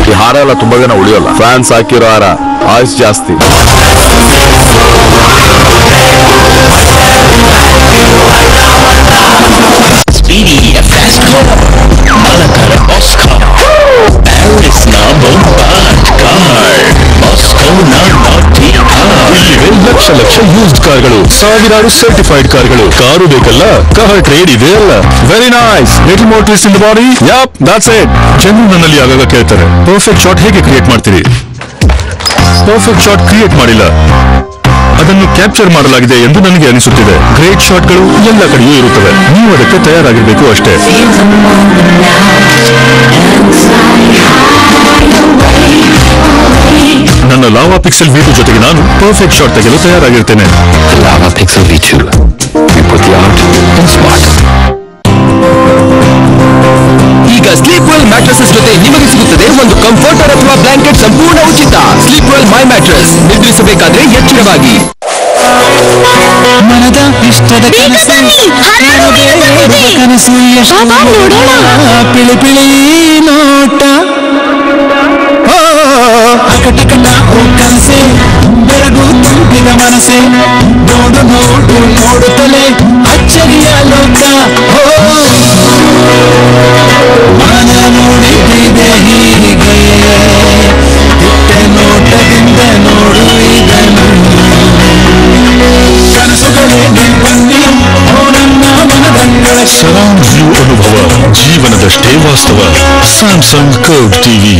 ಈ ಹಾರ ಎಲ್ಲ ತುಂಬಾ ದಿನ ಉಳಿಯೋಲ್ಲ ಫ್ಯಾನ್ಸ್ ಹಾಕಿರೋ ಹಾರ ಆಯುಸ್ ಜಾಸ್ತಿ Speedy fast car Malakar Oscar Paris na bombard car Moscow na naughty car ಇಲ್ಲಿವೆ ಲಕ್ಷ ಲಕ್ಷ ಯೂಸ್ಡ್ ಕಾರ್ಗಳು ಸಾವಿರಾರು ಸರ್ಟಿಫೈಡ್ ಕಾರ್ಗಳು ಕಾರು ಬೇಕಲ್ಲ ಕಾರ್ ಟ್ರೇಡ್ ಇದೆ ಅಲ್ಲ very nice little motors in the body yep that's it ಜನರು ನನ್ನಲ್ಲಿ ಆಗಾಗ ಕೇಳ್ತಾರೆ ಪರ್ಫೆಕ್ಟ್ ಶಾಟ್ ಹೇಗೆ ಕ್ರಿಯೇಟ್ ಮಾಡ್ತೀರಿ ಪರ್ಫೆಕ್ಟ್ ಶಾಟ್ ಕ್ರಿಯೇಟ್ ಮಾಡಿಲ್ಲ ಅದನ್ನು ಕ್ಯಾಪ್ಚರ್ ಮಾಡಲಾಗಿದೆ ಎಂದು ನನಗೆ ಅನಿಸುತ್ತಿದೆ ಗ್ರೇಟ್ ಶಾಟ್ಗಳು ಎಲ್ಲ ಕಡೆಯೂ ಇರುತ್ತವೆ ನೀವು ಅದಕ್ಕೆ ತಯಾರಾಗಿರ್ಬೇಕು ಅಷ್ಟೇ ನನ್ನ ಲಾವಾ ಪಿಕ್ಸೆಲ್ ವಿ ಜೊತೆಗೆ ನಾನು ಪರ್ಫೆಕ್ಟ್ ಶಾಟ್ ತೆಗೆಯಲು ತಯಾರಾಗಿರ್ತೇನೆ Lava Pixel V2 We put the art in smart ಈಗ ಸ್ಲೀಪ್ ವೆಲ್ ಮ್ಯಾಟ್ರಸಸ್ ಜೊತೆ ನಿಮಗೆ ಸಿಗುತ್ತದೆ ಒಂದು ಕಂಫರ್ಟರ್ ಅಥವಾ ಬ್ಲಾಂಕೆಟ್ ಸಂಪೂರ್ಣ ಉಚಿತ ಸ್ಲೀಪ್ ವೆಲ್ ಮೈ ಮ್ಯಾಟ್ರಸ್ ನಿದ್ರಿಸಬೇಕಾದ್ರೆ ಎಚ್ಚರವಾಗಿ ಮನದ ಇಷ್ಟದ ಕನಸು ಕನಸು ಎಷ್ಟು ಪಿಳಿ ಪಿಳಿ ನೋಟ ಓ, ಅಕಟಕಟ ಓ ಕನಸೆ ಬೆರಗು ತುಂಬಿದ ಮನಸ್ಸೆ ನೋಡು ನೋಡು ನೋಡುತ್ತಲೇ ಅಚ್ಚರಿಯ ಲೋಕ ಓ ಮನ ನೋಡಿದ್ದಿದೆ ಹೀಗೆ ಇಟ್ಟೆ ನೋಟದಿಂದ ನೋಡು ಇದನ್ನು ಕನಸುಗಳೇ ಬನ್ನಿ ಓ ನನ್ನ ಮನದಂಗಳ ಸರೌಂಡ್ ವ್ಯೂ ಅನುಭವ ಜೀವನದಷ್ಟೇ ವಾಸ್ತವ ಸ್ಯಾಮ್ಸಂಗ್ ಕರ್ವ್ ಟಿವಿ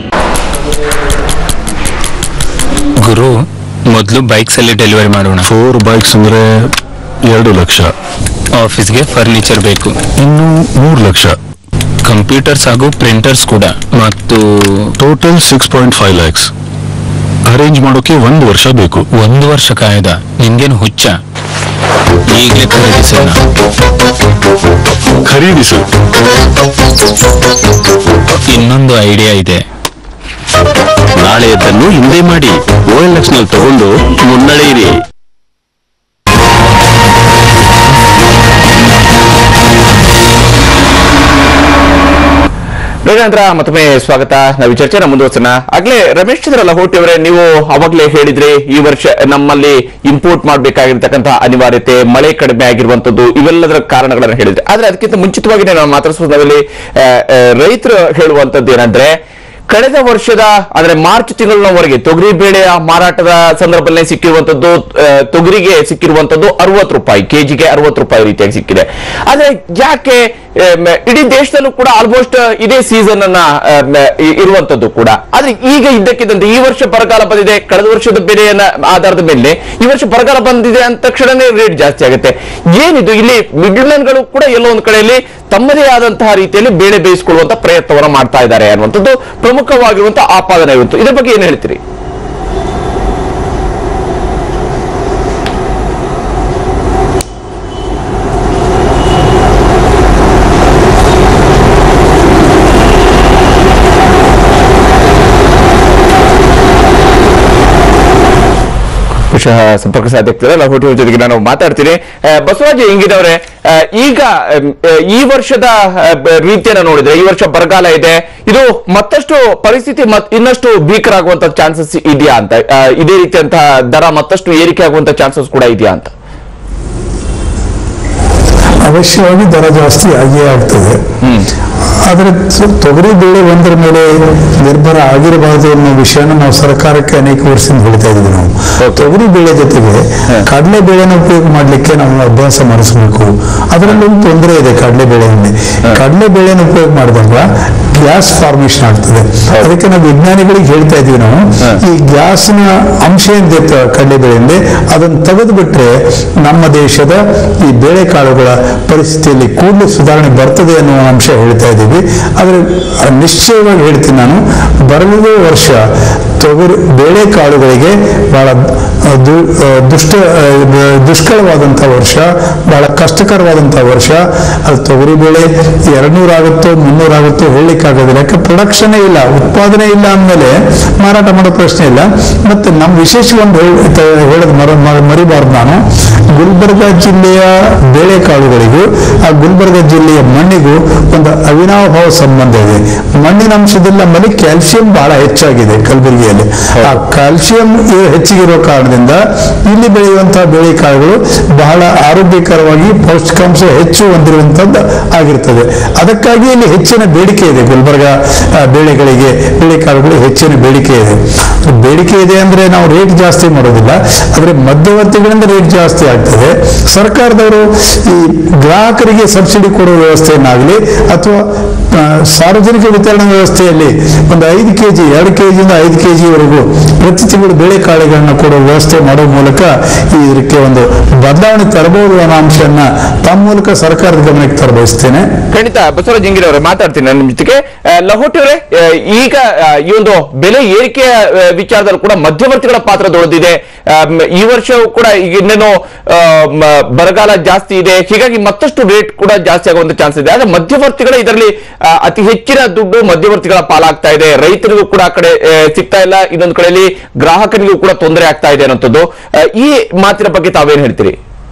ಗುರು ಮೊದಲು ಬೈಕ್ಸ್ ಅಲ್ಲಿ ಡೆಲಿವರಿ ಮಾಡೋಣ ಫೋರ್ ಬೈಕ್ಸ್ ಅಂದ್ರೆ ಎರಡು ಲಕ್ಷ ಆಫೀಸ್ಗೆ ಫರ್ನಿಚರ್ ಬೇಕು ಇನ್ನು ಮೂರು ಲಕ್ಷ ಕಂಪ್ಯೂಟರ್ಸ್ ಹಾಗೂ ಪ್ರಿಂಟರ್ಸ್ ಕೂಡ ಮತ್ತು total six point five lakhs arrange ಮಾಡೋಕೆ ಒಂದು ವರ್ಷ ಬೇಕು ಒಂದು ವರ್ಷ ಕಾಯ್ದ ನಿನ್ಗೇನು ಹುಚ್ಚ ಈಗಲೇ ಖರೀದಿಸೋಣ ಖರೀದಿಸು ಇನ್ನೊಂದು ಐಡಿಯಾ ಇದೆ ನಾಳೆಯದ್ದನ್ನು ಹಿಂದೆ ಮಾಡಿ ಓ ಎಲ್ ಎಕ್ಸ್ ನಲ್ಲಿ ತಗೊಂಡು ಮುನ್ನಡೆಯಿರಿ ನಂತರ ಮತ್ತೊಮ್ಮೆ ಸ್ವಾಗತ ನಾವು ಈ ಚರ್ಚೆನ ಮುಂದುವರ್ಸೋಣ ಆಗ್ಲೇ ರಮೇಶ್ ಚಂದ್ರ ಲಹೋಟಿ ಅವರೇ ನೀವು ಅವಾಗ್ಲೇ ಹೇಳಿದ್ರಿ ಈ ವರ್ಷ ನಮ್ಮಲ್ಲಿ ಇಂಪೋರ್ಟ್ ಮಾಡಬೇಕಾಗಿರ್ತಕ್ಕಂತಹ ಅನಿವಾರ್ಯತೆ ಮಳೆ ಕಡಿಮೆ ಆಗಿರುವಂತದ್ದು ಇವೆಲ್ಲದರ ಕಾರಣಗಳನ್ನು ಹೇಳಿದ್ರಿ ಆದ್ರೆ ಅದಕ್ಕಿಂತ ಮುಂಚಿತವಾಗಿ ನಾವು ಮಾತಾಡಿಸೋದ್ರಲ್ಲಿ ರೈತರು ಹೇಳುವಂತದ್ದು ಏನಂದ್ರೆ ಕಳೆದ ವರ್ಷದ ಅಂದ್ರೆ ಮಾರ್ಚ್ ತಿಂಗಳಿನವರೆಗೆ ತೊಗರಿ ಬೇಳೆಯ ಮಾರಾಟದ ಸಂದರ್ಭದಲ್ಲಿ ಸಿಕ್ಕಿರುವಂತದ್ದು ಆ, ತೊಗರಿಗೆ ಸಿಕ್ಕಿರುವಂತದ್ದು ಅರವತ್ತು ರೂಪಾಯಿ ಕೆಜಿಗೆ ಅರವತ್ತು ರೂಪಾಯಿ ರೀತಿಯಾಗಿ ಸಿಕ್ಕಿದೆ ಆದ್ರೆ ಯಾಕೆ ಆಮ್, ಇಡೀ ದೇಶದಲ್ಲೂ ಕೂಡ ಆಲ್ಮೋಸ್ಟ್ ಇದೇ ಸೀಸನ್ ಅನ್ನ ಆಮ್, ಇ- ಇರುವಂತದ್ದು ಕೂಡ ಆದ್ರೆ ಈಗ ಇದ್ದಕ್ಕಿದ್ದಂತೆ ಈ ವರ್ಷ ಬರಗಾಲ ಬಂದಿದೆ ಕಳೆದ ವರ್ಷದ ಬೆಲೆಯನ್ನ ಆಧಾರದ ಮೇಲೆ ಈ ವರ್ಷ ಬರಗಾಲ ಬಂದಿದೆ ಅಂದ ತಕ್ಷಣನೇ ರೇಟ್ ಜಾಸ್ತಿ ಆಗುತ್ತೆ ಏನಿದು ಇಲ್ಲಿ ಮಿಡ್ಲ್ ಗಳು ಕೂಡ ಎಲ್ಲೋ ಒಂದು ಕಡೆಯಲ್ಲಿ ತಮ್ಮದೇ ಆದಂತಹ ರೀತಿಯಲ್ಲಿ ಬೇಳೆ ಬೇಯಿಸಿಕೊಳ್ಳುವಂತ ಪ್ರಯತ್ನವನ್ನ ಮಾಡ್ತಾ ಇದ್ದಾರೆ ಅನ್ನುವಂಥದ್ದು ಪ್ರಮುಖವಾಗಿರುವಂತಹ ಆಪಾದನೆ ಇವತ್ತು ಇದ್ರ ಬಗ್ಗೆ ಏನ್ ಹೇಳ್ತೀರಿ ಬಹುಶಃ ಸಂಪರ್ಕ ಸಾಧ್ಯತೆ ಲಹೋಟಿ ಅವ್ರ ಜೊತೆಗೆ ನಾನು ಮಾತಾಡ್ತೀನಿ ಆ, ಬಸವರಾಜ ಹಿಂಗಿದವ್ರೆ ಆ, ಈಗ ಆಮ್, ಆ, ಈ ವರ್ಷದ ಆ, ಬ- ರೀತಿಯನ್ನ ನೋಡಿದ್ರೆ ಈ ವರ್ಷ ಬರಗಾಲ ಇದೆ ಇದು ಮತ್ತಷ್ಟು ಪರಿಸ್ಥಿತಿ ಮತ್ ಇನ್ನಷ್ಟು ಭೀಕರ ಆಗುವಂತ ಚಾನ್ಸಸ್ ಇದೆಯಾ ಅಂತ ಆ, ಇದೇ ರೀತಿಯಂತಹ ದರ ಮತ್ತಷ್ಟು ಏರಿಕೆ ಆಗುವಂತ ಚಾನ್ಸಸ್ ಕೂಡ ಇದೆಯಾ ಅಂತ ಅವಶ್ಯವಾಗಿ ದರ ಜಾಸ್ತಿ ಆಗಿಯೇ ಆಗ್ತದೆ ಆದರೆ ತ- ತೊಗರಿ ಬೇಳೆ ಒಂದರ ಮೇಲೆ ನಿರ್ಭರ ಆಗಿರಬಾರದು ಅನ್ನೋ ವಿಷಯನ ನಾವು ಸರ್ಕಾರಕ್ಕೆ ಅನೇಕ ವರ್ಷದಿಂದ ಹೇಳ್ತಾ ಇದ್ದೀವಿ ನಾವು ತೊಗರಿ ಬೇಳೆ ಜೊತೆಗೆ ಕಡಲೆ ಬೇಳೆನ ಉಪಯೋಗ ಮಾಡಲಿಕ್ಕೆ ನಾವು ಅಭ್ಯಾಸ ಮಾಡಿಸ್ಬೇಕು ಅದರಲ್ಲಿ ಒಂದು ತೊಂದರೆ ಇದೆ ಕಡಲೆ ಬೇಳೆಯಲ್ಲಿ ಕಡಲೆ ಬೇಳೆನ ಉಪಯೋಗ ಮಾಡಿದಾಗ ಗ್ಯಾಸ್ ಫಾರ್ಮೇಶನ್ ಆಗ್ತದೆ ಅದಕ್ಕೆ ನಾವು ವಿಜ್ಞಾನಿಗಳಿಗೆ ಹೇಳ್ತಾ ಇದೀವಿ ನಾವು ಈ ಗ್ಯಾಸ್ನ ಅಂಶ ಏನಿದೆ ಕಡಲೆ ಬೇಳೆಯಲ್ಲಿ ಅದನ್ನು ತೆಗೆದು ಬಿಟ್ರೆ ನಮ್ಮ ದೇಶದ ಈ ಬೇಳೆಕಾಳುಗಳ ಪರಿಸ್ಥಿತಿಯಲ್ಲಿ ಕೂಡಲೇ ಸುಧಾರಣೆ ಬರ್ತದೆ ಅನ್ನುವ ಅಂಶ ಹೇಳ್ತಾ ಇದ್ದೀವಿ ಆದರೆ ನಿಶ್ಚಯವಾಗಿ ಹೇಳ್ತೀನಿ ನಾನು ಬರಲಿರುವ ವರ್ಷ ತೊಗರಿ ಬೇಳೆಕಾಳುಗಳಿಗೆ ಬಹಳ ಆ, ದು- ಆ, ದುಷ್ಟ ಆ, ದುಷ್ಕರವಾದಂಥ ವರ್ಷ ಬಹಳ ಕಷ್ಟಕರವಾದಂಥ ವರ್ಷ ಅದು ತೊಗರಿ ಬೇಳೆ ಎರಡ್ನೂರು ಆಗುತ್ತೋ ಮುನ್ನೂರು ಆಗುತ್ತೋ ಹೇಳಲಿಕ್ಕಾಗೋದಿಲ್ಲ ಯಾಕೆ ಪ್ರೊಡಕ್ಷನೇ ಇಲ್ಲ ಉತ್ಪಾದನೆ ಇಲ್ಲ ಅಂದಮೇಲೆ ಮಾರಾಟ ಮಾಡೋ ಪ್ರಶ್ನೆ ಇಲ್ಲ ಮತ್ತೆ ನಮ್ಮ ವಿಶೇಷ ಒಂದು ಹೇಳೋದು ಮರ ಮ- ಮರಿಬಾರ್ದು ನಾನು ಗುಲ್ಬರ್ಗ ಜಿಲ್ಲೆಯ ಬೇಳೆಕಾಳುಗಳಿಗೂ ಆ ಗುಲ್ಬರ್ಗ ಜಿಲ್ಲೆಯ ಮಣ್ಣಿಗೂ ಒಂದು ಅವಿನಾಭಾವ ಸಂಬಂಧ ಇದೆ ಮಣ್ಣಿನ ಅಂಶದಿಂದ ಮನೆ ಕ್ಯಾಲ್ಸಿಯಂ ಬಹಳ ಹೆಚ್ಚಾಗಿದೆ ಕಲಬುರಗಿಯಲ್ಲಿ ಆ ಕ್ಯಾಲ್ಸಿಯಂ ಹೆಚ್ಚಿಗಿರೋ ಕಾರಣದಿಂದ ಇಲ್ಲಿ ಬೆಳೆಯುವಂತಹ ಬೇಳೆಕಾಳುಗಳು ಬಹಳ ಆರೋಗ್ಯಕರವಾಗಿ ಪೌಷ್ಟಿಕಾಂಶ ಹೆಚ್ಚು ಹೊಂದಿರುವಂತದ್ದು ಆಗಿರ್ತದೆ ಅದಕ್ಕಾಗಿ ಇಲ್ಲಿ ಹೆಚ್ಚಿನ ಬೇಡಿಕೆ ಇದೆ ಗುಲ್ಬರ್ಗ ಆ, ಬೇಳೆಗಳಿಗೆ ಬೇಳೆಕಾಳುಗಳು ಹೆಚ್ಚಿನ ಬೇಡಿಕೆ ಇದೆ ಬೇಡಿಕೆ ಇದೆ ಅಂದ್ರೆ ನಾವು ರೇಟ್ ಜಾಸ್ತಿ ಮಾಡೋದಿಲ್ಲ ಆದ್ರೆ ಮಧ್ಯವರ್ತಿಗಳಿಂದ ರೇಟ್ ಜಾಸ್ತಿ ಆಗ್ತದೆ ಸರ್ಕಾರದವರು ಈ ಗ್ರಾಹಕರಿಗೆ ಸಬ್ಸಿಡಿ ಕೊಡುವ ವ್ಯವಸ್ಥೆಯನ್ನಾಗಲಿ ಅಥವಾ ಆ, ಸಾರ್ವಜನಿಕ ವಿತರಣಾ ವ್ಯವಸ್ಥೆಯಲ್ಲಿ ಒಂದು ಐದು ಕೆ ಜಿ ಎರಡು ಕೆ ಜಿಯಿಂದ ಐದು ಕೆ ಜಿವರೆಗೂ ಪ್ರತಿ ತಿಂಗಳು ಬೇಳೆಕಾಳುಗಳನ್ನ ಕೊಡುವ ವ್ಯವಸ್ಥೆ ಮಾಡೋ ಮೂಲಕ ಈ ಇದಕ್ಕೆ ಒಂದು ಬದಲಾವಣೆ ತರಬಹುದು ಅನ್ನೋ ಅಂಶವನ್ನ ತಮ್ಮ ಮೂಲಕ ಸರ್ಕಾರದ ಗಮನಕ್ಕೆ ತರಬಯಸ್ತೇನೆ ಖಂಡಿತ ಬಸವರಾಜ್ ಜಿಂಗಿರಿ ಅವರೇ ಮಾತಾಡ್ತೀನಿ ನಾನು ನಿಮ್ ಜೊತೆಗೆ ಆ, ಲಹೋಟಿ ಅವರೇ ಆ, ಈಗ ಆ, ಈ ಒಂದು ಬೆಲೆ ಏರಿಕೆಯ ಆ, ವಿಚಾರದಲ್ಲಿ ಕೂಡ ಮಧ್ಯವರ್ತಿಗಳ ಪಾತ್ರ ದೊಡ್ಡದಿದೆ ಆಮ್, ಈ ವರ್ಷವೂ ಕೂಡ ಈಗ ಇನ್ನೇನು ಆ, ಮ- ಬರಗಾಲ ಜಾಸ್ತಿ ಇದೆ ಹೀಗಾಗಿ ಮತ್ತಷ್ಟು ರೇಟ್ ಕೂಡ ಜಾಸ್ತಿ ಆಗುವಂತ ಚಾನ್ಸ್ ಇದೆ ಆದ್ರೆ ಮಧ್ಯವರ್ತಿಗಳ ಇದರಲ್ಲಿ ಆ, ಅತಿ ಹೆಚ್ಚಿನ ದುಡ್ಡು ಮಧ್ಯವರ್ತಿಗಳ ಪಾಲಾಗ್ತಾ ಇದೆ ರೈತರಿಗೂ ಕೂಡ ಆ ಕಡೆ ಆ, ಸಿಗ್ತಾ ಇಲ್ಲ ಇನ್ನೊಂದು ಕಡೆಯಲ್ಲಿ ಗ್ರಾಹಕರಿಗೂ ಕೂಡ ತೊಂದರೆ ಆಗ್ತಾ ಇದೆ ಅನ್ನೋಂಥದ್ದು ಆ, ಈ ಮಾತಿನ ಬಗ್ಗೆ ತಾವೇನ್ ಹೇಳ್ತೀರಿ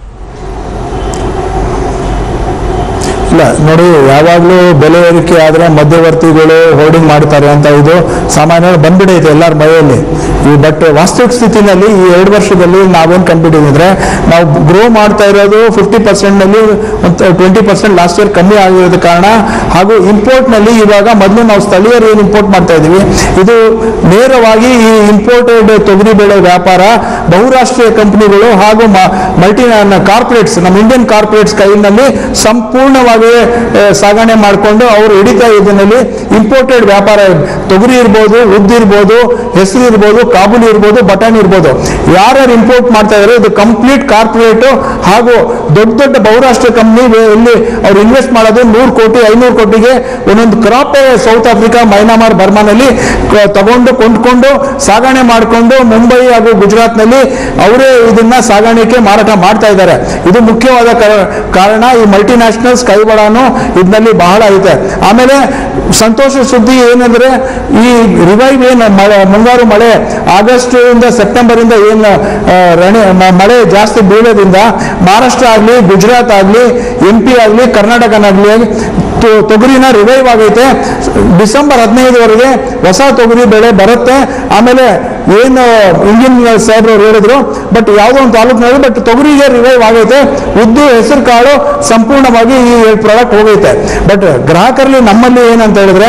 ಇಲ್ಲ ನೋಡಿ ಯಾವಾಗಲೂ ಬೆಲೆ ಏರಿಕೆ ಆದ್ರೆ ಮಧ್ಯವರ್ತಿಗಳು ಹೋರ್ಡಿಂಗ್ ಮಾಡ್ತಾರೆ ಅಂತ ಇದು ಸಾಮಾನ್ಯವಾಗಿ ಬಂದ್ಬಿಡೈತೆ ಎಲ್ಲರ ಮನೆಯಲ್ಲಿ ಈ ಬಟ್ ವಾಸ್ತವಿಕ ಸ್ಥಿತಿನಲ್ಲಿ ಈ ಎರಡು ವರ್ಷದಲ್ಲಿ ನಾವೇನು ಕಂಡುಹಿಡಿದ್ರೆ ನಾವು ಗ್ರೋ ಮಾಡ್ತಾ ಇರೋದು ಫಿಫ್ಟಿ ಪರ್ಸೆಂಟ್ನಲ್ಲಿ ಒಂದು ಟ್ವೆಂಟಿ ಪರ್ಸೆಂಟ್ ಲಾಸ್ಟ್ ಇಯರ್ ಕಮ್ಮಿ ಆಗಿರೋದ ಕಾರಣ ಹಾಗೂ ಇಂಪೋರ್ಟ್ನಲ್ಲಿ ಇವಾಗ ಮೊದಲು ನಾವು ಸ್ಥಳೀಯರು ಏನು ಇಂಪೋರ್ಟ್ ಮಾಡ್ತಾ ಇದ್ದೀವಿ ಇದು ನೇರವಾಗಿ ಈ ಇಂಪೋರ್ಟೆಡ್ ತೊಗರಿಬೇಳೆ ವ್ಯಾಪಾರ ಬಹುರಾಷ್ಟ್ರೀಯ ಕಂಪನಿಗಳು ಹಾಗೂ ಮಲ್ಟಿ ಕಾರ್ಪೊರೇಟ್ಸ್ ನಮ್ಮ ಇಂಡಿಯನ್ ಕಾರ್ಪೊರೇಟ್ಸ್ ಕೈನಲ್ಲಿ ಸಂಪೂರ್ಣವಾಗಿ ಆ, ಸಾಗಣೆ ಮಾಡಿಕೊಂಡು ಅವರು ಹಿಡಿತಾ ಇದರಲ್ಲಿ ಇಂಪೋರ್ಟೆಡ್ ವ್ಯಾಪಾರ ತೊಗರಿ ಇರ್ಬೋದು ಉದ್ದು ಇರ್ಬೋದು ಹೆಸರು ಇರ್ಬೋದು ಕಾಬೂಲಿ ಇರ್ಬೋದು ಬಟಾಣಿ ಇರ್ಬೋದು ಯಾರ್ಯಾರು ಇಂಪೋರ್ಟ್ ಮಾಡ್ತಾ ಇದ್ದಾರೆ ಇದು ಕಂಪ್ಲೀಟ್ ಕಾರ್ಪೊರೇಟ್ ಹಾಗೂ ದೊಡ್ಡ ದೊಡ್ಡ ಬಹುರಾಷ್ಟ್ರೀಯ ಕಂಪ್ನಿ ಇಲ್ಲಿ ಅವ್ರು ಇನ್ವೆಸ್ಟ್ ಮಾಡೋದು ನೂರು ಕೋಟಿ ಐನೂರು ಕೋಟಿಗೆ ಒಂದೊಂದು ಕ್ರಾಪ್ ಸೌತ್ ಆಫ್ರಿಕಾ ಮೈನಾಮಾರ್ ಬರ್ಮಾನಲ್ಲಿ ಕ- ತಗೊಂಡು ಕೊಂಡ್ಕೊಂಡು ಸಾಗಣೆ ಮಾಡಿಕೊಂಡು ಮುಂಬೈ ಹಾಗೂ ಗುಜರಾತ್ನಲ್ಲಿ ಅವರೇ ಇದನ್ನ ಸಾಗಾಣಿಕೆ ಮಾರಾಟ ಮಾಡ್ತಾ ಇದ್ದಾರೆ ಇದು ಮುಖ್ಯವಾದ ಕರ- ಕಾರಣ ಈ ಮಲ್ಟಿನ್ಯಾಷನಲ್ಸ್ ಕೈವಾಡನು ಇದರಲ್ಲಿ ಬಹಳ ಐತೆ ಆಮೇಲೆ ಸಂತೋಷ ಸುದ್ದಿ ಏನಂದ್ರೆ ಈ ರಿವೈವ್ ಏನು ಮಳೆ ಮುಂಗಾರು ಮಳೆ ಆಗಸ್ಟ್ ಇಂದ ಸೆಪ್ಟೆಂಬರ್ ಇಂದ ಏನು ಆ, ರಣೆ ಮ- ಮಳೆ ಜಾಸ್ತಿ ಬೀಳೋದ್ರಿಂದ ಮಹಾರಾಷ್ಟ್ರ ಆಗಲಿ ಗುಜರಾತ್ ಆಗಲಿ ಎಂ ಪಿ ಆಗಲಿ ಕರ್ನಾಟಕನಾಗಲಿ ತೊ- ತೊಗರಿನ ರಿವೈವ್ ಆಗೈತೆ ಡಿಸೆಂಬರ್ ಹದಿನೈದವರೆಗೆ ಹೊಸ ತೊಗರಿ ಬೆಳೆ ಬರುತ್ತೆ ಆಮೇಲೆ ಏನು ಇಂಜಿನ್ ಸಾಹೇಬ್ರವ್ರು ಹೇಳಿದ್ರು ಬಟ್ ಯಾವುದೋ ಒಂದು ತಾಲೂಕಿನಲ್ಲಿ ಬಟ್ ತೊಗರಿಗೆ ರಿವೈವ್ ಆಗೈತೆ ಉದ್ದು ಹೆಸರು ಕಾಳು ಸಂಪೂರ್ಣವಾಗಿ ಈ ಪ್ರಾಡಕ್ಟ್ ಹೋಗೈತೆ ಬಟ್ ಗ್ರಾಹಕರಲ್ಲಿ ನಮ್ಮಲ್ಲಿ ಏನಂತ ಹೇಳಿದ್ರೆ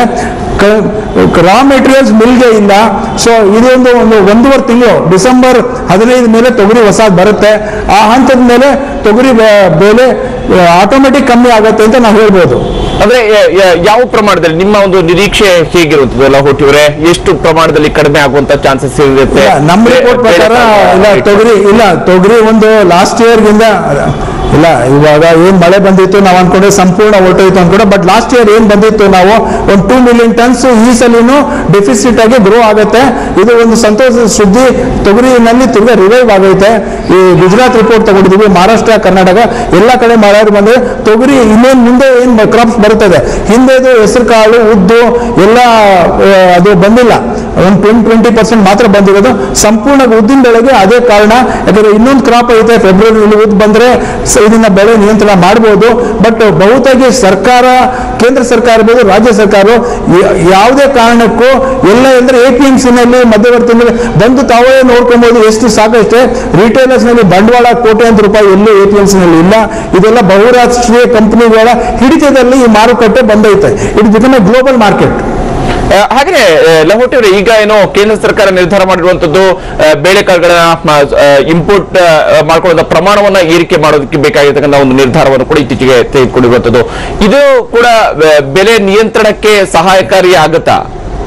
ರಾ ಮೆಟೀರಿಯಲ್ಸ್ ಮಿಲ್ಗೆ ಇಲ್ಲ ಸೊ ಇದೊಂದು ಒಂದು ಒಂದೂವರೆ ತಿಂಗಳು ಡಿಸೆಂಬರ್ ಹದಿನೈದು ಮೇಲೆ ತೊಗರಿ ಹೊಸದು ಬರುತ್ತೆ ಆ ಹಂತದ ಮೇಲೆ ತೊಗರಿ ಬೆ- ಬೆಲೆ ಆಟೋಮೆಟಿಕ್ ಕಮ್ಮಿ ಆಗುತ್ತೆ ಅಂತ ನಾವು ಹೇಳ್ಬೋದು ಅಂದ್ರೆ ಯ- ಯ- ಯಾವ ಪ್ರಮಾಣದಲ್ಲಿ ನಿಮ್ಮ ಒಂದು ನಿರೀಕ್ಷೆ ಹೇಗಿರುತ್ತದೆ ಲಹೋಟಿ ಅವರೇ ಎಷ್ಟು ಪ್ರಮಾಣದಲ್ಲಿ ಕಡಿಮೆ ಆಗುವಂತ ಚಾನ್ಸಸ್ ಇರುತ್ತೆ ಇಲ್ಲ ನಮ್ಮ ರಿಪೋರ್ಟ್ ಪ್ರಕಾರ ಇಲ್ಲ ತೊಗರಿ ಇಲ್ಲ ತೊಗರಿ ಒಂದು ಲಾಸ್ಟ್ ಇಯರ್ಗಿಂದ ಇಲ್ಲ ಇವಾಗ ಏನ್ ಮಳೆ ಬಂದಿತ್ತು ನಾವು ಅನ್ಕೊಂಡ್ರೆ ಸಂಪೂರ್ಣ ಹೊರಟೋಯ್ತು ಅನ್ಕೊಂಡೆ ಬಟ್ ಲಾಸ್ಟ್ ಇಯರ್ ಏನ್ ಬಂದಿತ್ತು ನಾವು ಒಂದು ಟೂ ಮಿಲಿಯನ್ ಟನ್ಸ್ ಈ ಸಲಿನೂ ಡೆಫಿಸಿಟ್ ಆಗಿ ಗ್ರೋ ಆಗುತ್ತೆ ಇದು ಒಂದು ಸಂತೋಷದ ಸುದ್ದಿ ತೊಗರಿನಲ್ಲಿ ತಿರ್ಗಾ ರಿವೈವ್ ಆಗೈತೆ ಈ ಗುಜರಾತ್ ರಿಪೋರ್ಟ್ ತಗೊಂಡಿದ್ದೀವಿ ಮಹಾರಾಷ್ಟ್ರ ಕರ್ನಾಟಕ ಎಲ್ಲ ಕಡೆ ಮಳೆ ಬಂದ್ರೆ ತೊಗರಿ ಇನ್ನೇನು ಮುಂದೆ ಏನ್ ಕ್ರಾಪ್ಸ್ ಬರುತ್ತದೆ ಹಿಂದೆದು ಹೆಸರು ಕಾಳು ಉದ್ದು ಎಲ್ಲ ಆ, ಅದು ಬಂದಿಲ್ಲ ಒಂದು ಟ್ವೆಂಟಿ ಟ್ವೆಂಟಿ ಪರ್ಸೆಂಟ್ ಮಾತ್ರ ಬಂದಿರೋದು ಸಂಪೂರ್ಣ ಉದ್ದಿನ ಬೆಳೆಗೆ ಅದೇ ಕಾರಣ ಯಾಕಂದ್ರೆ ಇನ್ನೊಂದು ಕ್ರಾಪ್ ಐತೆ ಫೆಬ್ರವರಿಯಲ್ಲಿ ಉದ್ದು ಬಂದ್ರೆ ಸ- ಇದನ್ನ ಬೆಳೆ ನಿಯಂತ್ರಣ ಮಾಡ್ಬೋದು ಬಟ್ ಬಹುತಾಗಿ ಸರ್ಕಾರ ಕೇಂದ್ರ ಸರ್ಕಾರ ಇರ್ಬೋದು ರಾಜ್ಯ ಸರ್ಕಾರ ಯ- ಯಾವುದೇ ಕಾರಣಕ್ಕೂ ಎಲ್ಲ ಅಂದ್ರೆ ಎ ಪಿ ಎಂ ಸಿನಲ್ಲಿ ಮಧ್ಯವರ್ತಿನಲ್ಲಿ ಬಂದು ತಾವೇ ನೋಡ್ಕೊಬಹುದು ಎಷ್ಟು ಸಾಕಷ್ಟೇ ರಿಟೇಲರ್ಸ್ ನಲ್ಲಿ ಬಂಡವಾಳ ಕೋಟ್ಯಾಂತರ ರೂಪಾಯಿ ಎಲ್ಲೂ ಎ ಪಿ ಎಂ ಸಿನಲ್ಲಿ ಇಲ್ಲ ಇದೆಲ್ಲ ಬಹುರಾಷ್ಟ್ರೀಯ ಕಂಪನಿಗಳ ಹಿಡಿತದಲ್ಲಿ ಈ ಮಾರುಕಟ್ಟೆ ಬಂದೈತೆ it become a global market ಆ, ಹಾಗೆ ಆ, ಲಹೋಟಿ ಅವರೇ ಈಗ ಏನೋ ಕೇಂದ್ರ ಸರ್ಕಾರ ನಿರ್ಧಾರ ಮಾಡಿರುವಂತದ್ದು ಆ, ಬೇಳೆಕಾಳುಗಳ ಇಂಪೋರ್ಟ್ ಮಾಡ್ಕೊಳ್ಳುವ ಪ್ರಮಾಣವನ್ನ ಏರಿಕೆ ಮಾಡೋದಕ್ಕೆ ಬೇಕಾಗಿರ್ತಕ್ಕಂಥ ಒಂದು ನಿರ್ಧಾರವನ್ನು ಕೂಡ ಇತ್ತೀಚೆಗೆ ತೆಗೆದುಕೊಂಡಿರುವಂತದ್ದು ಇದು ಕೂಡ ಆ, ಬೆಲೆ ನಿಯಂತ್ರಣಕ್ಕೆ ಸಹಾಯಕಾರಿ ಆಗುತ್ತಾ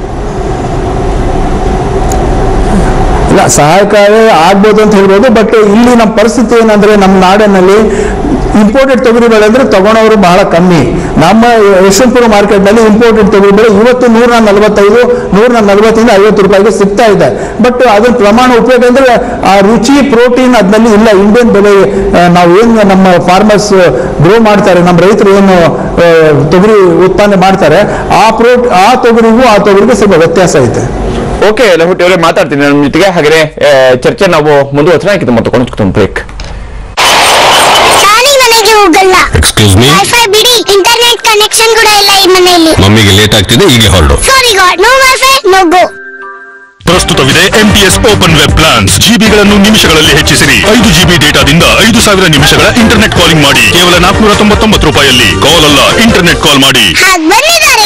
ಇಲ್ಲ ಸಹಾಯಕಾರಿ ಆಗ್ಬೋದು ಅಂತ ಹೇಳ್ಬೋದು ಬಟ್ ಇಲ್ಲಿ ನಮ್ಮ ಪರಿಸ್ಥಿತಿ ಏನಂದ್ರೆ ನಮ್ಮ ನಾಡಿನಲ್ಲಿ ಇಂಪೋರ್ಟೆಡ್ ತೊಗರಿ ಬೆಳೆ ಅಂದ್ರೆ ತಗೊಳೋರು ಬಹಳ ಕಮ್ಮಿ ನಮ್ಮ ಯಶವಂತಪುರ ಮಾರ್ಕೆಟ್ನಲ್ಲಿ ಇಂಪೋರ್ಟೆಡ್ ತೊಗರಿ ಬೆಳೆ ಇವತ್ತು ನೂರ ನಲವತ್ತೈದು ನೂರ ನಲವತ್ತರಿಂದ ಐವತ್ತು ರೂಪಾಯಿಗೆ ಸಿಗ್ತಾ ಇದೆ ಬಟ್ ಅದ್ರ ಪ್ರಮಾಣ ಉಪಯೋಗ ಅಂದ್ರೆ ಆ ರುಚಿ ಪ್ರೋಟೀನ್ ಅದ್ರಲ್ಲಿ ಇಲ್ಲ ಇಂಡಿಯನ್ ಬೆಲೆ ಆ, ನಾವು ಏನು ನಮ್ಮ ಫಾರ್ಮರ್ಸ್ ಗ್ರೋ ಮಾಡ್ತಾರೆ ನಮ್ಮ ರೈತರು ಏನು ಆ, ತೊಗರಿ ಉತ್ಪಾದನೆ ಮಾಡ್ತಾರೆ ಆ ಪ್ರೋ ಆ ತೊಗರಿಗೂ ಆ ತೊಗರಿಗೂ ಸ್ವಲ್ಪ ವ್ಯತ್ಯಾಸ ಐತೆ ಓಕೆ ಲಹೋಟಿ ಅವರೇ ಮಾತಾಡ್ತೀನಿ ನಮ್ಮ ಜೊತೆಗೆ ಹಾಗೆ ಚರ್ಚೆ ನಾವು ಮುಂದುವರ್ಸೋಣ ಮತ್ತೆ ಕೊಂಡು ಬ್ರೇಕ್ ಹೋಗಲ್ಲ ಎಕ್ಸ್ಕ್ಯೂಸ್ ಮೀ ವೈಫೈ ಬಿಡಿ ಇಂಟರ್ನೆಟ್ ಕನೆಕ್ಷನ್ ಕೂಡ ಇಲ್ಲ ಈ ಮನೆಯಲ್ಲಿ ಮಮ್ಮಿಗೆ ಲೇಟ್ ಆಗ್ತಿದೆ ಈಗಲೇ ಹೊರಡು sorry God no wifi no go ಪ್ರಸ್ತುತವಿದೆ ಎಂಟಿಎಸ್ ಓಪನ್ ವೆಬ್ ಪ್ಲಾನ್ಸ್ ಜಿಬಿಗಳನ್ನು ನಿಮಿಷಗಳಲ್ಲಿ ಹೆಚ್ಚಿಸಿರಿ ಐದು ಜಿಬಿ ಡೇಟಾದಿಂದ ಐದು ಸಾವಿರ ನಿಮಿಷಗಳ ಇಂಟರ್ನೆಟ್ ಕಾಲಿಂಗ್ ಮಾಡಿ ಕೇವಲ ನಾಲ್ಕುನೂರ ತೊಂಬತ್ತೊಂಬತ್ತು ರೂಪಾಯಿಯಲ್ಲಿ ಕಾಲ್ ಅಲ್ಲ ಇಂಟರ್ನೆಟ್ ಕಾಲ್ ಮಾಡಿ ಹಾಗ್ ಬಂದಿದ್ದಾರೆ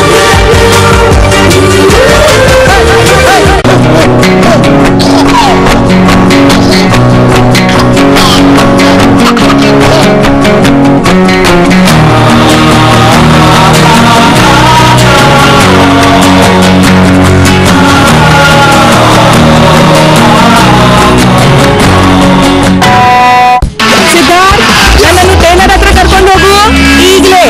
ಸಿದ್ಧಾರ್ಥ್ ನನ್ನನ್ನು ಟೈಲರ್ ಹತ್ರ ಕರ್ಕೊಂಡು ಹೋಗು ಈಗಲೇ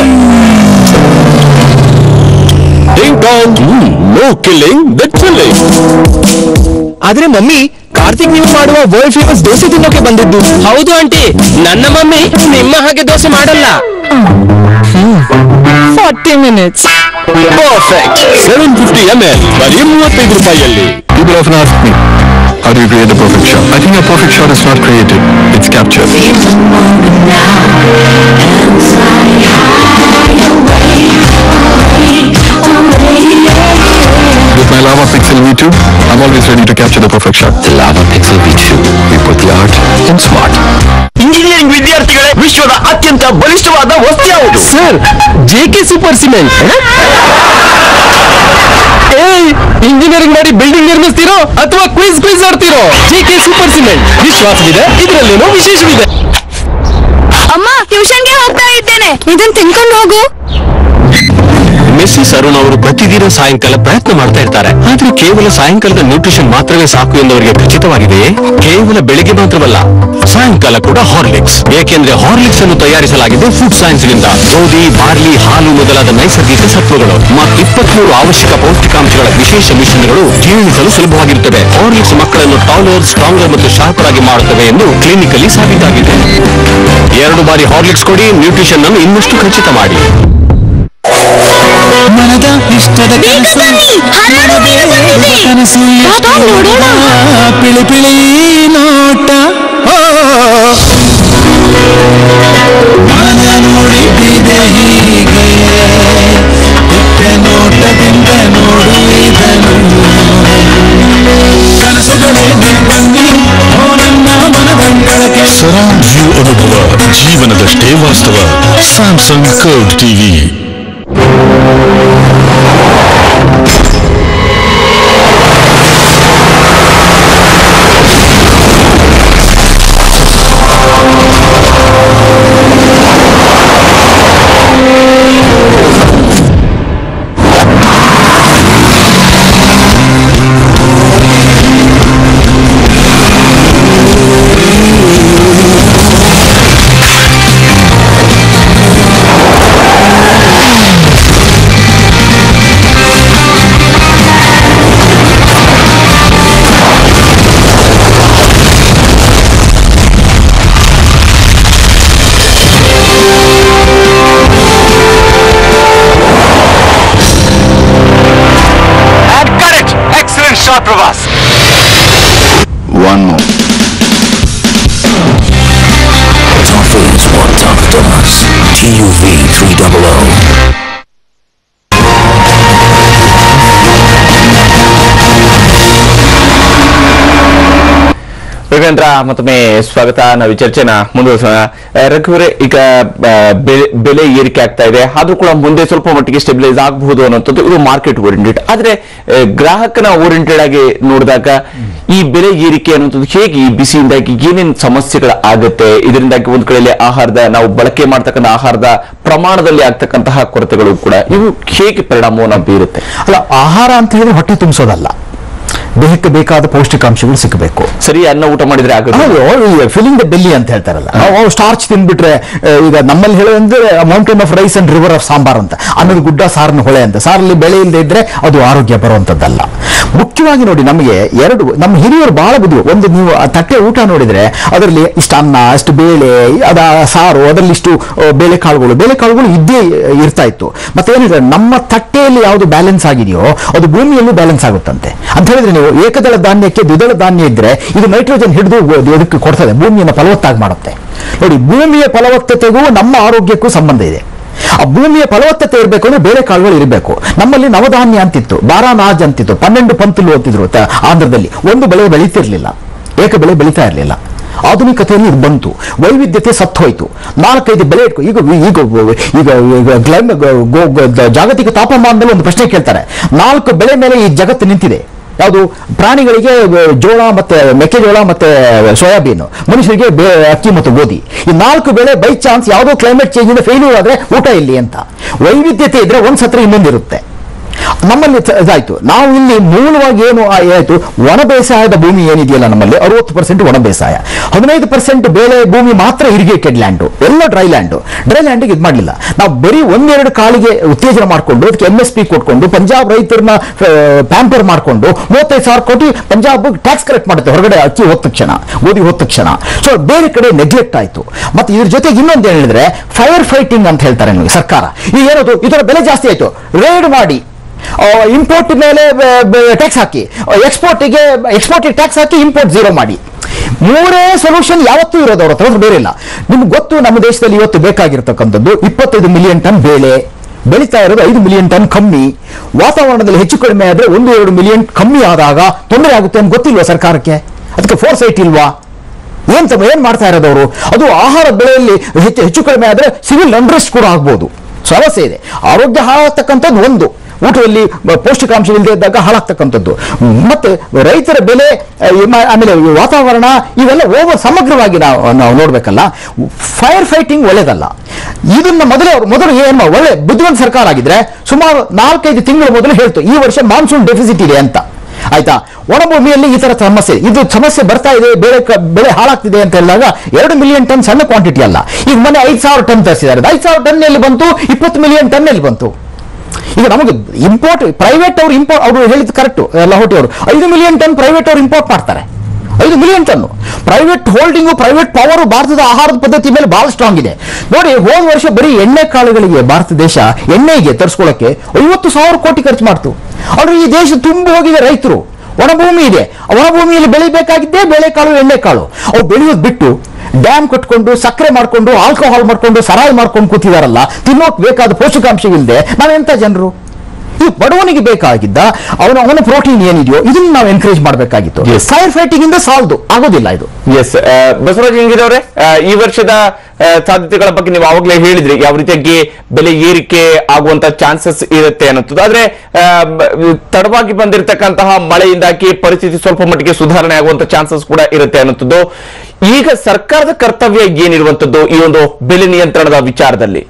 ನೋ ಕಿಲ್ಲಿಂಗ್ ದಟ್ ಕಿಲ್ಲಿಂಗ್ ಆದ್ರೆ ಮಮ್ಮಿ ಕಾರ್ತಿಕ್ ನೀವು ಮಾಡುವ ವರ್ಲ್ಡ್ ಫೇಮಸ್ ದೋಸೆ ತಿನ್ನೋಕೆ ಬಂದಿದ್ದು ಹೌದು ಆಂಟಿ ನನ್ನ ಮಮ್ಮಿ ನಿಮ್ಮ ಹಾಗೆ ದೋಸೆ ಮಾಡಲ್ಲ forty minutes perfect seven fifty M L ಬರೀ ಮೂವತ್ತೈದು ರೂಪಾಯಿಯಲ್ಲಿ People often ask me, how do you create the perfect shot? I think a perfect shot is not created, it's captured. With my Lava Pixel V2, I'm always ready to capture the perfect shot. The Lava Pixel V2. We put the art in smart. Engineering ವಿದ್ಯಾರ್ಥಿಗಳೇ ವಿಶ್ವದ ಅತ್ಯಂತ ಬಲಿಷ್ಠವಾದ ವಸ್ತು ಯಾವುದು sir J K super cement ಏಯ್ engineering ಮಾಡಿ building ನಿರ್ಮಿಸ್ತಿರೋ ಅಥವಾ ಕ್ವಿಜ್ ಕ್ವಿಜ್ ಆಡ್ತಿರೋ ಜೆ ಕೆ ಸೂಪರ್ ಸಿಮೆಂಟ್ ವಿಶ್ವಾಸವಿದೆ ಇದರಲ್ಲೇನೋ ವಿಶೇಷವಿದೆ ಅಮ್ಮ ಟ್ಯೂಷನ್ಗೆ ಹೋಗ್ತಾ ಇದ್ದೇನೆ ಇದನ್ನ ತಿನ್ಕೊಂಡು ಹೋಗು ಮೆಸ್ಸಿಸ್ ಅರುಣ್ ಅವರು ಪ್ರತಿದಿನ ಸಾಯಂಕಾಲ ಪ್ರಯತ್ನ ಮಾಡ್ತಾ ಇರ್ತಾರೆ ಆದ್ರೆ ಕೇವಲ ಸಾಯಂಕಾಲದ ನ್ಯೂಟ್ರಿಷನ್ ಮಾತ್ರವೇ ಸಾಕು ಎಂದವರಿಗೆ ಖಚಿತವಾಗಿದೆಯೇ ಕೇವಲ ಬೆಳಿಗ್ಗೆ ಮಾತ್ರವಲ್ಲ ಸಾಯಂಕಾಲ ಕೂಡ ಹಾರ್ಲಿಕ್ಸ್ ಏಕೆಂದ್ರೆ ಹಾರ್ಲಿಕ್ಸ್ ಅನ್ನು ತಯಾರಿಸಲಾಗಿದೆ ಫುಡ್ ಸೈನ್ಸ್ ನಿಂದ ಗೋಧಿ ಬಾರ್ಲಿ ಹಾಲು ಮೊದಲಾದ ನೈಸರ್ಗಿಕ ಸತ್ವಗಳು ಮತ್ತು ಇಪ್ಪತ್ಮೂರು ಅವಶ್ಯಕ ಪೌಷ್ಟಿಕಾಂಶಗಳ ವಿಶೇಷ ಮಿಶ್ರಣಗಳು ಜೀರ್ಣಿಸಲು ಸುಲಭವಾಗಿರುತ್ತವೆ ಹಾರ್ಲಿಕ್ಸ್ ಮಕ್ಕಳನ್ನು ಟಾಲರ್ ಸ್ಟ್ರಾಂಗರ್ ಮತ್ತು ಶಾರ್ಪರ್ ಆಗಿ ಮಾಡುತ್ತವೆ ಎಂದು ಕ್ಲಿನಿಕಲ್ಲಿ ಸಾಬೀತಾಗಿದೆ ಎರಡು ಬಾರಿ ಹಾರ್ಲಿಕ್ಸ್ ಕೊಡಿ ನ್ಯೂಟ್ರಿಷನ್ ಅನ್ನು ಇನ್ನಷ್ಟು ಖಚಿತ ಮಾಡಿ ಮನದ ಇಷ್ಟದ ಕನಸು ಬನ್ನಿ, ಹರಡು ಮೀನು ಬಂದಿದೆ. ಕನಸು ಬಾಬಾ, ನೋಡೋಣ. ಪಿಳಿ ಪಿಳಿ ನೋಟ ಓ. ಮನ ನೋಡಿದ್ದಿದೆ ಹೀಗೆ ಇಟ್ಟ ನೋಟದಿಂದ ನೋಡು ಇದನು ಕನಸುಗಳೇ ಬನ್ನಿ ಓ ನನ್ನ ಮನದಂಗಳಕ್ಕೆ ಸರೌಂಡ್ ವ್ಯೂ ಅನುಭವ ಜೀವನದಷ್ಟೇ ವಾಸ್ತವ Samsung curve TV correct excellent shot ಪ್ರವಾಸ್ One more. Tough is what tough does. TUV 300. Yogendra ಮತ್ತೊಮ್ಮೆ ಸ್ವಾಗತ ನಾವು ಈ ಚರ್ಚೆನ ಮುಂದುವರಿಸೋಣ ಆ, ರಘುವರೇ ಈಗ ಆ, ಬೆಲೆ- ಬೆಲೆ ಏರಿಕೆ ಆಗ್ತಾ ಇದೆ ಆದ್ರೂ ಕೂಡ ಮುಂದೆ ಸ್ವಲ್ಪ ಮಟ್ಟಿಗೆ ಸ್ಟೆಬಿಲೈಸ್ ಆಗಬಹುದು ಅನ್ನೋಂಥದ್ದು ಇದು ಮಾರ್ಕೆಟ್ ಓರಿಯೆಂಟೆಡ್ ಆದ್ರೆ ಆ, ಗ್ರಾಹಕನ ಓರಿಯೆಂಟೆಡ್ ಆಗಿ ನೋಡಿದಾಗ ಈ ಬೆಲೆ ಏರಿಕೆ ಅನ್ನೋಂಥದ್ದು ಹೇಗೆ ಈ ಬಿಸಿಯಿಂದಾಗಿ ಏನೇನು ಸಮಸ್ಯೆಗಳು ಆಗುತ್ತೆ ಇದರಿಂದಾಗಿ ಒಂದ್ ಕಡೆಯಲ್ಲಿ ಆಹಾರದ ನಾವು ಬಳಕೆ ಮಾಡ್ತಕ್ಕಂಥ ಆಹಾರದ ಪ್ರಮಾಣದಲ್ಲಿ ಆಗ್ತಕ್ಕಂತಹ ಕೊರತೆಗಳು ಕೂಡ ಇವು ಹೇಗೆ ಪರಿಣಾಮವನ್ನು ಬೀರುತ್ತೆ ಅಲ್ಲ ಆಹಾರ ಅಂತ ಹೇಳಿದ್ರೆ ಹೊಟ್ಟೆ ತುಂಬಿಸೋದಲ್ಲ ದೇಹಕ್ಕೆ ಬೇಕಾದ ಪೌಷ್ಟಿಕಾಂಶಗಳು ಸಿಗಬೇಕು ಸರಿ ಅನ್ನ ಊಟ ಮಾಡಿದ್ರೆ ಆಗುತ್ತೆ ಫಿಲಿಂಗ್ ದ ಬೆಲ್ಲಿ ಅಂತ ಹೇಳ್ತಾರಲ್ಲ ನಾವು ಸ್ಟಾರ್ಚ್ ತಿಂದ್ಬಿಟ್ರೆ ಆ, ಈಗ ನಮ್ಮಲ್ಲಿ ಹೇಳೋದಂದ್ರೆ mountain of rice and river of sambar ಅಂತ ಅನ್ನೋದು ಗುಡ್ಡ ಸಾರಿನ ಹೊಳೆ ಅಂತ ಸಾರಲ್ಲಿ ಬೆಳೆ ಇಲ್ಲದೆ ಇದ್ರೆ ಅದು ಆರೋಗ್ಯ ಬರುವಂತದ್ದಲ್ಲ ಮುಖ್ಯವಾಗಿ ನೋಡಿ ನಮಗೆ ಎರಡು ನಮ್ಮ ಹಿರಿಯರು ಬಹಳ ಬುದ್ಧಿ ಒಂದು ನೀವು ಆ ತಟ್ಟೆ ಊಟ ನೋಡಿದ್ರೆ ಅದರಲ್ಲಿ ಇಷ್ಟು ಅನ್ನ ಅಷ್ಟು ಬೇಳೆ ಅದ ಸಾರು ಅದರಲ್ಲಿ ಇಷ್ಟು ಆ, ಬೇಳೆಕಾಳುಗಳು ಬೇಳೆಕಾಳುಗಳು ಇದ್ದೇ ಇರ್ತಾ ಇತ್ತು ಮತ್ತೆ ಏನಿದೆ ನಮ್ಮ ತಟ್ಟೆಯಲ್ಲಿ ಯಾವುದು ಬ್ಯಾಲೆನ್ಸ್ ಆಗಿದೆಯೋ ಅದು ಭೂಮಿಯಲ್ಲೂ ಬ್ಯಾಲೆನ್ಸ್ ಆಗುತ್ತಂತೆ ಅಂತ ಹೇಳಿದ್ರೆ ನೀವು ನೀವು ಏಕದಳ ಧಾನ್ಯಕ್ಕೆ ದ್ವಿದಳ ಧಾನ್ಯ ಇದ್ರೆ ಇದು ನೈಟ್ರೋಜನ್ ಹಿಡಿದು ಇದಕ್ಕೆ ಕೊಡ್ತದೆ ಭೂಮಿಯನ್ನು ಫಲವತ್ತಾಗಿ ಮಾಡುತ್ತೆ ನೋಡಿ ಭೂಮಿಯ ಫಲವತ್ತತೆಗೂ ನಮ್ಮ ಆರೋಗ್ಯಕ್ಕೂ ಸಂಬಂಧ ಇದೆ ಆ ಭೂಮಿಯ ಫಲವತ್ತತೆ ಇರಬೇಕು ಅಂದ್ರೆ ಬೇಳೆ ಕಾಳುಗಳು ಇರಬೇಕು ನಮ್ಮಲ್ಲಿ ನವಧಾನ್ಯ ಅಂತಿತ್ತು ಬಾರಾನಾಜ್ ಅಂತಿತ್ತು ಪನ್ನೆಂಡು ಪಂತುಲು ಅಂತಿದ್ರು ತ- ಆಂಧ್ರದಲ್ಲಿ ಒಂದು ಬೆಳೆ ಬೆಳೀತಿರ್ಲಿಲ್ಲ ಏಕ ಬೆಳೆ ಬೆಳೀತಾ ಇರಲಿಲ್ಲ ಆಧುನಿಕತೆಯಲ್ಲಿ ಇದು ಬಂತು ವೈವಿಧ್ಯತೆ ಸತ್ತೋಯ್ತು ನಾಲ್ಕೈದು ಬೆಳೆ ಇಟ್ಕೊ ಈಗ ಈಗ ಈಗ ಈಗ ಗ್ಲೈಮ್ ಗೋ- ಗೋ- ಗೋ- ಜಾಗತಿಕ ತಾಪಮಾನದಲ್ಲಿ ಒಂದು ಪ್ರಶ್ನೆ ಕೇಳ್ತಾರೆ ನಾಲ್ಕು ಬೆಳೆ ಮೇಲೆ ಈ ಜಗತ್ತು ನಿಂತಿದೆ ಯಾವುದು ಪ್ರಾಣಿಗಳಿಗೆ ಅಹ್, ಜೋಳ ಮತ್ತೆ ಮೆಕ್ಕೆಜೋಳ ಮತ್ತೆ ಸೋಯಾಬೀನ್ ಮನುಷ್ಯರಿಗೆ ಬೇ- ಅಕ್ಕಿ ಮತ್ತು ಗೋಧಿ ಈ ನಾಲ್ಕು ಬೆಳೆ ಬೈ ಚಾನ್ಸ್ ಯಾವುದೋ ಕ್ಲೈಮೇಟ್ ಚೇಂಜ್ ಇಂದ ಫೇಲ್ಯೂರ್ ಆದ್ರೆ ಊಟ ಇಲ್ಲಿ ಅಂತ ವೈವಿಧ್ಯತೆ ಇದ್ರೆ ಒಂದ್ ಸತ್ರ ಇನ್ನೊಂದಿರುತ್ತೆ ನಮ್ಮಲ್ಲಿ ತ- ಇದಾಯ್ತು ನಾವು ಇಲ್ಲಿ ಮೂಲವಾಗಿ ಏನು ಆ- ಆಯ್ತು ಒಣ ಬೇಸಾಯದ ಭೂಮಿ ಏನಿದೆಯಲ್ಲ ನಮ್ಮಲ್ಲಿ ಅರವತ್ತು ಪರ್ಸೆಂಟ್ ಒಣ ಬೇಸಾಯ ಹದಿನೈದು ಪರ್ಸೆಂಟ್ ಬೇಳೆ ಭೂಮಿ ಮಾತ್ರ ಇರಿಗೇಟೆಡ್ ಲ್ಯಾಂಡು ಎಲ್ಲ ಡ್ರೈ ಲ್ಯಾಂಡು ಡ್ರೈ ಲ್ಯಾಂಡಿಗೆ ಇದು ಮಾಡಲಿಲ್ಲ ನಾವು ಬರೀ ಒಂದೆರಡು ಕಾಳಿಗೆ ಉತ್ತೇಜನ ಮಾಡಿಕೊಂಡು ಅದಕ್ಕೆ ಎಂ ಎಸ್ ಪಿ ಕೊಟ್ಕೊಂಡು ಪಂಜಾಬ್ ರೈತರನ್ನ ಪ್ಯಾಂಪರ್ ಮಾಡಿಕೊಂಡು ಮೂವತ್ತೈದು ಸಾವಿರ ಕೋಟಿ ಪಂಜಾಬ್ ಟ್ಯಾಕ್ಸ್ ಕಲೆಕ್ಟ್ ಮಾಡುತ್ತೆ ಹೊರಗಡೆ ಅಕ್ಕಿ ಹೋದ ತಕ್ಷಣ ಗೋಧಿ ಹೋದ ತಕ್ಷಣ ಸೊ ಬೇರೆ ಕಡೆ ನೆಗ್ಲೆಕ್ಟ್ ಆಯ್ತು ಮತ್ತೆ ಇದ್ರ ಜೊತೆಗೆ ಇನ್ನೊಂದು ಏನ್ ಹೇಳಿದ್ರೆ ಫೈರ್ ಫೈಟಿಂಗ್ ಅಂತ ಹೇಳ್ತಾರೆ ನಮಗೆ ಸರ್ಕಾರ ಈಗ ಏನದು ಇದರ ಬೆಲೆ ಜಾಸ್ತಿ ಆಯ್ತು ರೇಡ್ ಮಾಡಿ ಇಂಪೋರ್ಟ್ ಮೇಲೆ ಟ್ಯಾಕ್ಸ್ ಹಾಕಿ ಎಕ್ಸ್ಪೋರ್ಟಿಗೆ ಎಕ್ಸ್ಪೋರ್ಟಿಗೆ ಟ್ಯಾಕ್ಸ್ ಹಾಕಿ ಇಂಪೋರ್ಟ್ ಝೀರೋ ಮಾಡಿ ಮೂರೇ ಸೊಲ್ಯೂಷನ್ ಯಾವತ್ತೂ ಇರೋದು ಅವ್ರ ಹತ್ರ ಬೇರೆ ಇಲ್ಲ ನಿಮ್ಗೆ ಗೊತ್ತು ನಮ್ಮ ದೇಶದಲ್ಲಿ ಇವತ್ತು ಬೇಕಾಗಿರ್ತಕ್ಕಂಥದ್ದು ಇಪ್ಪತ್ತೈದು ಮಿಲಿಯನ್ ಟನ್ ಬೇಳೆ ಬೆಳೀತಾ ಇರೋದು ಐದು ಮಿಲಿಯನ್ ಟನ್ ಕಮ್ಮಿ ವಾತಾವರಣದಲ್ಲಿ ಹೆಚ್ಚು ಕಡಿಮೆ ಆದ್ರೆ ಒಂದು ಎರಡು ಮಿಲಿಯನ್ ಕಮ್ಮಿ ಆದಾಗ ತೊಂದರೆ ಆಗುತ್ತೆ ಅಂತ ಗೊತ್ತಿಲ್ವಾ ಸರ್ಕಾರಕ್ಕೆ ಅದಕ್ಕೆ ಫೋರ್ಸ್ ಐಟ್ ಇಲ್ವಾ ಏನ್ ತಮ್ಮ ಏನ್ ಮಾಡ್ತಾ ಇರೋದವರು ಅದು ಆಹಾರ ಬೆಳೆಯಲ್ಲಿ ಹೆಚ್ಚು ಹೆಚ್ಚು ಕಡಿಮೆ ಆದ್ರೆ ಸಿವಿಲ್ ಅನ್ರೆಸ್ಟ್ ಕೂಡ ಆಗ್ಬೋದು ಸಮಸ್ಯೆ ಇದೆ ಆರೋಗ್ಯ ಹಾಳಾಗ್ತಕ್ಕಂಥದ್ದು ಒಂದು ಊಟದಲ್ಲಿ ಬ- ಪೌಷ್ಟಿಕಾಂಶ ಇಲ್ಲದೆ ಇದ್ದಾಗ ಹಾಳಾಗ್ತಕ್ಕಂಥದ್ದು ಮತ್ತೆ ರೈತರ ಬೆಲೆ ಆ, ಇಮ- ಆಮೇಲೆ ಈ ವಾತಾವರಣ ಇವೆಲ್ಲ ಓವರ್ ಸಮಗ್ರವಾಗಿ ನಾವು ನಾವು ನೋಡ್ಬೇಕಲ್ಲ ಫೈರ್ ಫೈಟಿಂಗ್ ಒಳ್ಳೇದಲ್ಲ ಇದನ್ನ ಮೊದಲೇ ಅವ್ರು ಮೊದಲು ಏನ್ ಮಾ- ಒಳ್ಳೆ ಬುದ್ಧಿವಂತ ಸರ್ಕಾರ ಆಗಿದ್ರೆ ಸುಮಾರು ನಾಲ್ಕೈದು ತಿಂಗಳ ಮೊದಲು ಹೇಳ್ತು ಈ ವರ್ಷ ಮಾನ್ಸೂನ್ ಡೆಫಿಸಿಟ್ ಇದೆ ಅಂತ ಆಯ್ತಾ ಒಣಭೂಮಿಯಲ್ಲಿ ಈ ತರ ಸಮಸ್ಯೆ ಇದು ಸಮಸ್ಯೆ ಬರ್ತಾ ಇದೆ ಬೆಳೆ ಕ- ಬೆಳೆ ಹಾಳಾಗ್ತಿದೆ ಅಂತ ಹೇಳಿದಾಗ ಎರಡು ಮಿಲಿಯನ್ ಟನ್ ಸಣ್ಣ ಕ್ವಾಂಟಿಟಿ ಅಲ್ಲ ಈಗ ಮೊನ್ನೆ ಐದು ಸಾವಿರ ಟನ್ ತರಿಸಿದ್ದಾರೆ ಐದು ಸಾವಿರ ಟನ್ ಎಲ್ಲಿ ಬಂತು ಇಪ್ಪತ್ತು ಮಿಲಿಯನ್ ಟನ್ ಎಲ್ಲಿ ಬಂತು ಈಗ ನಮಗೆ ಇಂಪೋರ್ಟ್ ಪ್ರೈವೇಟ್ ಅವರು ಇಂಪೋರ್ಟ್ ಅವರು ಹೇಳಿದ್ದು ಕರೆಕ್ಟ್ ಲಹೋಟಿ ಅವರು ಐದು ಮಿಲಿಯನ್ ಟನ್ ಪ್ರೈವೇಟ್ ಅವರು ಇಂಪೋರ್ಟ್ ಮಾಡ್ತಾರೆ ಐದು million ton private holding private power ಭಾರತದ ಆಹಾರದ ಪದ್ಧತಿ ಮೇಲೆ ಬಹಳ ಸ್ಟ್ರಾಂಗ್ ಇದೆ ನೋಡಿ ಹೋದ ವರ್ಷ ಬರೀ ಎಣ್ಣೆ ಕಾಳುಗಳಿಗೆ ಭಾರತ ದೇಶ ಎಣ್ಣೆಗೆ ತರಿಸ್ಕೊಳ್ಳಕ್ಕೆ ಐವತ್ತು ಸಾವಿರ ಕೋಟಿ ಖರ್ಚು ಮಾಡ್ತು ಅವ್ರು ಈ ದೇಶ ತುಂಬ ಹೋಗಿದೆ ರೈತರು ಒಣಭೂಮಿ ಇದೆ ಆ ಒಣಭೂಮಿಯಲ್ಲಿ ಬೆಳಿಬೇಕಾಗಿದ್ದೇ ಬೇಳೆಕಾಳು ಎಣ್ಣೆಕಾಳು ಅವು ಬೆಳೆಯೋದು ಬಿಟ್ಟು ಡ್ಯಾಮ್ ಕಟ್ಕೊಂಡು ಸಕ್ಕರೆ ಮಾಡ್ಕೊಂಡು ಆಲ್ಕೋಹಾಲ್ ಮಾಡ್ಕೊಂಡು ಸರಾಯಿ ಮಾಡ್ಕೊಂಡು ಕೂತಿದಾರಲ್ಲ ತಿನ್ನೋಕ್ ಬೇಕಾದ ಪೋಷಕಾಂಶವಿಲ್ಲದೆ ನಾವೆಂತ ಜನರು ಈ ಬಡವನಿಗೆ ಬೇಕಾಗಿದ್ದ ಅವನ ಅವನ ಪ್ರೋಟೀನ್ ಏನಿದೆಯೋ ಇದನ್ನ ನಾವು ಎನ್ಕರೇಜ್ ಮಾಡಬೇಕಾಗಿತ್ತು ಫೈರ್ ಫೈಟಿಂಗ್ ಇಂದ ಸಾಲದು ಆಗೋದಿಲ್ಲ ಇದು ಎಸ್ ಬಸವರಾಜ್ ಹಿಂಗಿದವ್ರೆ ಈ ವರ್ಷದ ಆ, ಸಾಧ್ಯತೆಗಳ ಬಗ್ಗೆ ನೀವು ಆವಾಗಲೇ ಹೇಳಿದ್ರಿ ಯಾವ ರೀತಿಯಾಗಿ ಬೆಲೆ ಏರಿಕೆ ಆಗುವಂತ ಚಾನ್ಸಸ್ ಇರುತ್ತೆ ಅನ್ನೋದು ಆದ್ರೆ ಆ, ಬ- ತಡವಾಗಿ ಬಂದಿರತಕ್ಕಂತಹ ಮಳೆಯಿಂದಾಗಿ ಪರಿಸ್ಥಿತಿ ಸ್ವಲ್ಪ ಮಟ್ಟಿಗೆ ಸುಧಾರಣೆ ಆಗುವಂತ ಚಾನ್ಸಸ್ ಕೂಡ ಇರುತ್ತೆ ಅನ್ನೋದು ಈಗ ಸರ್ಕಾರದ ಕರ್ತವ್ಯ ಏನಿರುವಂತದ್ದು ಈ ಒಂದು ಬೆಲೆ ನಿಯಂತ್ರಣದ ವಿಚಾರದಲ್ಲಿ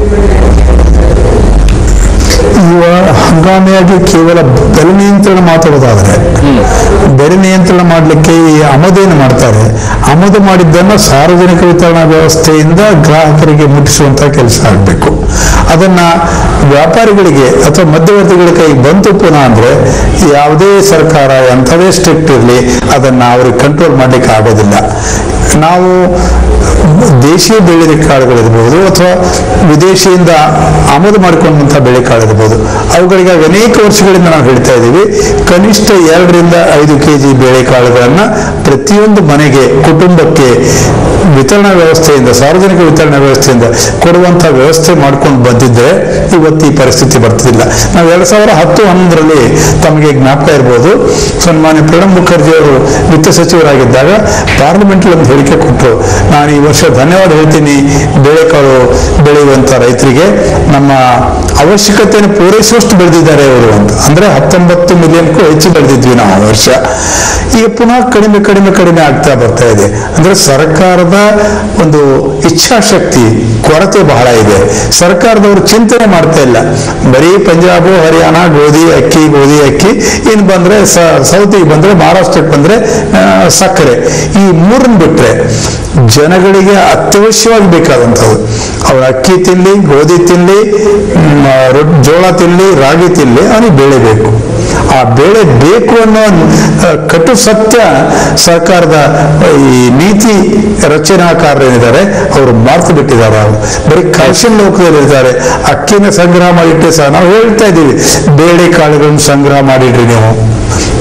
ಇವ ಹಂಗಾಮಿಯಾಗಿ ಕೇವಲ ಬೆಲೆ ನಿಯಂತ್ರಣ ಮಾತಾಡೋದಾದ್ರೆ ಬೆಲೆ ನಿಯಂತ್ರಣ ಮಾಡಲಿಕ್ಕೆ ಈ ಆಮದೇನು ಮಾಡ್ತಾರೆ ಆಮದು ಮಾಡಿದ್ದನ್ನು ಸಾರ್ವಜನಿಕ ವಿತರಣಾ ವ್ಯವಸ್ಥೆಯಿಂದ ಗ್ರಾಹಕರಿಗೆ ಮುಟ್ಟಿಸುವಂತ ಕೆಲಸ ಆಗಬೇಕು ಅದನ್ನ ವ್ಯಾಪಾರಿಗಳಿಗೆ ಅಥವಾ ಮಧ್ಯವರ್ತಿಗಳ ಕೈಗೆ ಬಂತು ಪುನಃ ಅಂದ್ರೆ ಯಾವುದೇ ಸರ್ಕಾರ ಎಂಥದೇ ಸ್ಟ್ರಿಕ್ಟ್ ಇರಲಿ ಅದನ್ನ ಅವ್ರಿಗೆ ಕಂಟ್ರೋಲ್ ಮಾಡ್ಲಿಕ್ಕೆ ಆಗೋದಿಲ್ಲ ನಾವು ದೇಶೀಯ ಬೆಳೆ ಕಾಳುಗಳಿರ್ಬೋದು ಅಥವಾ ವಿದೇಶಿಯಿಂದ ಆಮದು ಮಾಡಿಕೊಂಡಂಥ ಬೆಳೆ ಕಾಳಿರ್ಬೋದು ಅವುಗಳಿಗಾಗಿ ಅನೇಕ ವರ್ಷಗಳಿಂದ ನಾವು ಹೇಳ್ತಾ ಇದ್ದೀವಿ ಕನಿಷ್ಠ ಎರಡರಿಂದ ಐದು ಕೆ ಜಿ ಬೇಳೆಕಾಳುಗಳನ್ನು ಪ್ರತಿಯೊಂದು ಮನೆಗೆ ಕುಟುಂಬಕ್ಕೆ ವಿತರಣಾ ವ್ಯವಸ್ಥೆಯಿಂದ ಸಾರ್ವಜನಿಕ ವಿತರಣಾ ವ್ಯವಸ್ಥೆಯಿಂದ ಕೊಡುವಂಥ ವ್ಯವಸ್ಥೆ ಮಾಡ್ಕೊಂಡು ಬಂದಿದ್ದರೆ ಇವತ್ತು ಈ ಪರಿಸ್ಥಿತಿ ಬರ್ತಿಲ್ಲ ನಾವು ಎರಡ್ ಸಾವಿರ ಹತ್ತು ಹನ್ನೊಂದರಲ್ಲಿ ತಮಗೆ ಜ್ಞಾಪಕ ಇರ್ಬೋದು ಸನ್ಮಾನ್ಯ ಪ್ರಣಬ್ ಮುಖರ್ಜಿ ಅವರು ವಿತ್ತ ಸಚಿವರಾಗಿದ್ದಾಗ ಪಾರ್ಲಿಮೆಂಟ್ ಒಂದು ಹೇಳಿಕೆ ಕೊಟ್ಟರು ನಾನು ಈ ವರ್ಷ ಧನ್ಯವಾದ ಹೇಳ್ತೀನಿ ಬೇಳೆಕಾಳು ಬೆಳೆಯುವಂತ ರೈತರಿಗೆ ನಮ್ಮ ಅವಶ್ಯಕತೆಯನ್ನು ಪೂರೈಸುವಷ್ಟು ಬೆಳೆದಿದ್ದಾರೆ ಅವರು ಅಂತ ಅಂದ್ರೆ ಹತ್ತೊಂಬತ್ತು ಮಿಲಿಯನ್ಗೂ ಹೆಚ್ಚು ಬೆಳೆದಿದ್ವಿ ನಾವು ಆ ವರ್ಷ ಈಗ ಪುನಃ ಕಡಿಮೆ ಕಡಿಮೆ ಕಡಿಮೆ ಆಗ್ತಾ ಬರ್ತಾ ಇದೆ ಅಂದ್ರೆ ಸರ್ಕಾರದ ಒಂದು ಇಚ್ಛಾಶಕ್ತಿ ಕೊರತೆ ಬಹಳ ಇದೆ ಸರ್ಕಾರದವರು ಚಿಂತನೆ ಮಾಡ್ತಾ ಇಲ್ಲ ಬರೀ ಪಂಜಾಬ್ ಹರಿಯಾಣ ಗೋಧಿ ಅಕ್ಕಿ ಗೋಧಿ ಅಕ್ಕಿ ಇನ್ನು ಬಂದ್ರೆ ಸೌತಿಗೆ ಬಂದ್ರೆ ಮಹಾರಾಷ್ಟ್ರಕ್ಕೆ ಬಂದ್ರೆ ಆ, ಸಕ್ಕರೆ ಈ ಮೂರನ್ನು ಬಿಟ್ರೆ ಜನಗಳಿಗೆ ಅತ್ಯವಶ್ಯವಾಗಿ ಬೇಕಾದಂಥದ್ದು ಅವ್ರ ಅಕ್ಕಿ ತಿನ್ಲಿ ಗೋಧಿ ತಿನ್ಲಿ ಮ್, ರೊಟ್- ಜೋಳ ತಿನ್ಲಿ ರಾಗಿ ತಿನ್ಲಿ ಅವನಿಗೆ ಬೇಳೆ ಬೇಕು ಆ ಬೇಳೆ ಬೇಕು ಅನ್ನೋ ಆ, ಕಟು ಸತ್ಯ ಸರ್ಕಾರದ ಈ ನೀತಿ ರಚನಾಕಾರರೇನಿದ್ದಾರೆ ಅವರು ಮರ್ತು ಬಿಟ್ಟಿದ್ದಾರೆ ಅವರು ಬರೀ ಕೌಶಲ್ ಲೋಕದಲ್ಲಿ ಇರ್ತಾರೆ ಅಕ್ಕಿನ ಸಂಗ್ರಹ ಮಾಡಿಟ್ಟೆ ಸಹ ನಾವು ಹೇಳ್ತಾ ಇದ್ದೀವಿ ಬೇಳೆ ಕಾಳುಗಳನ್ನು ಸಂಗ್ರಹ ಮಾಡಿಡ್ರಿ ನೀವು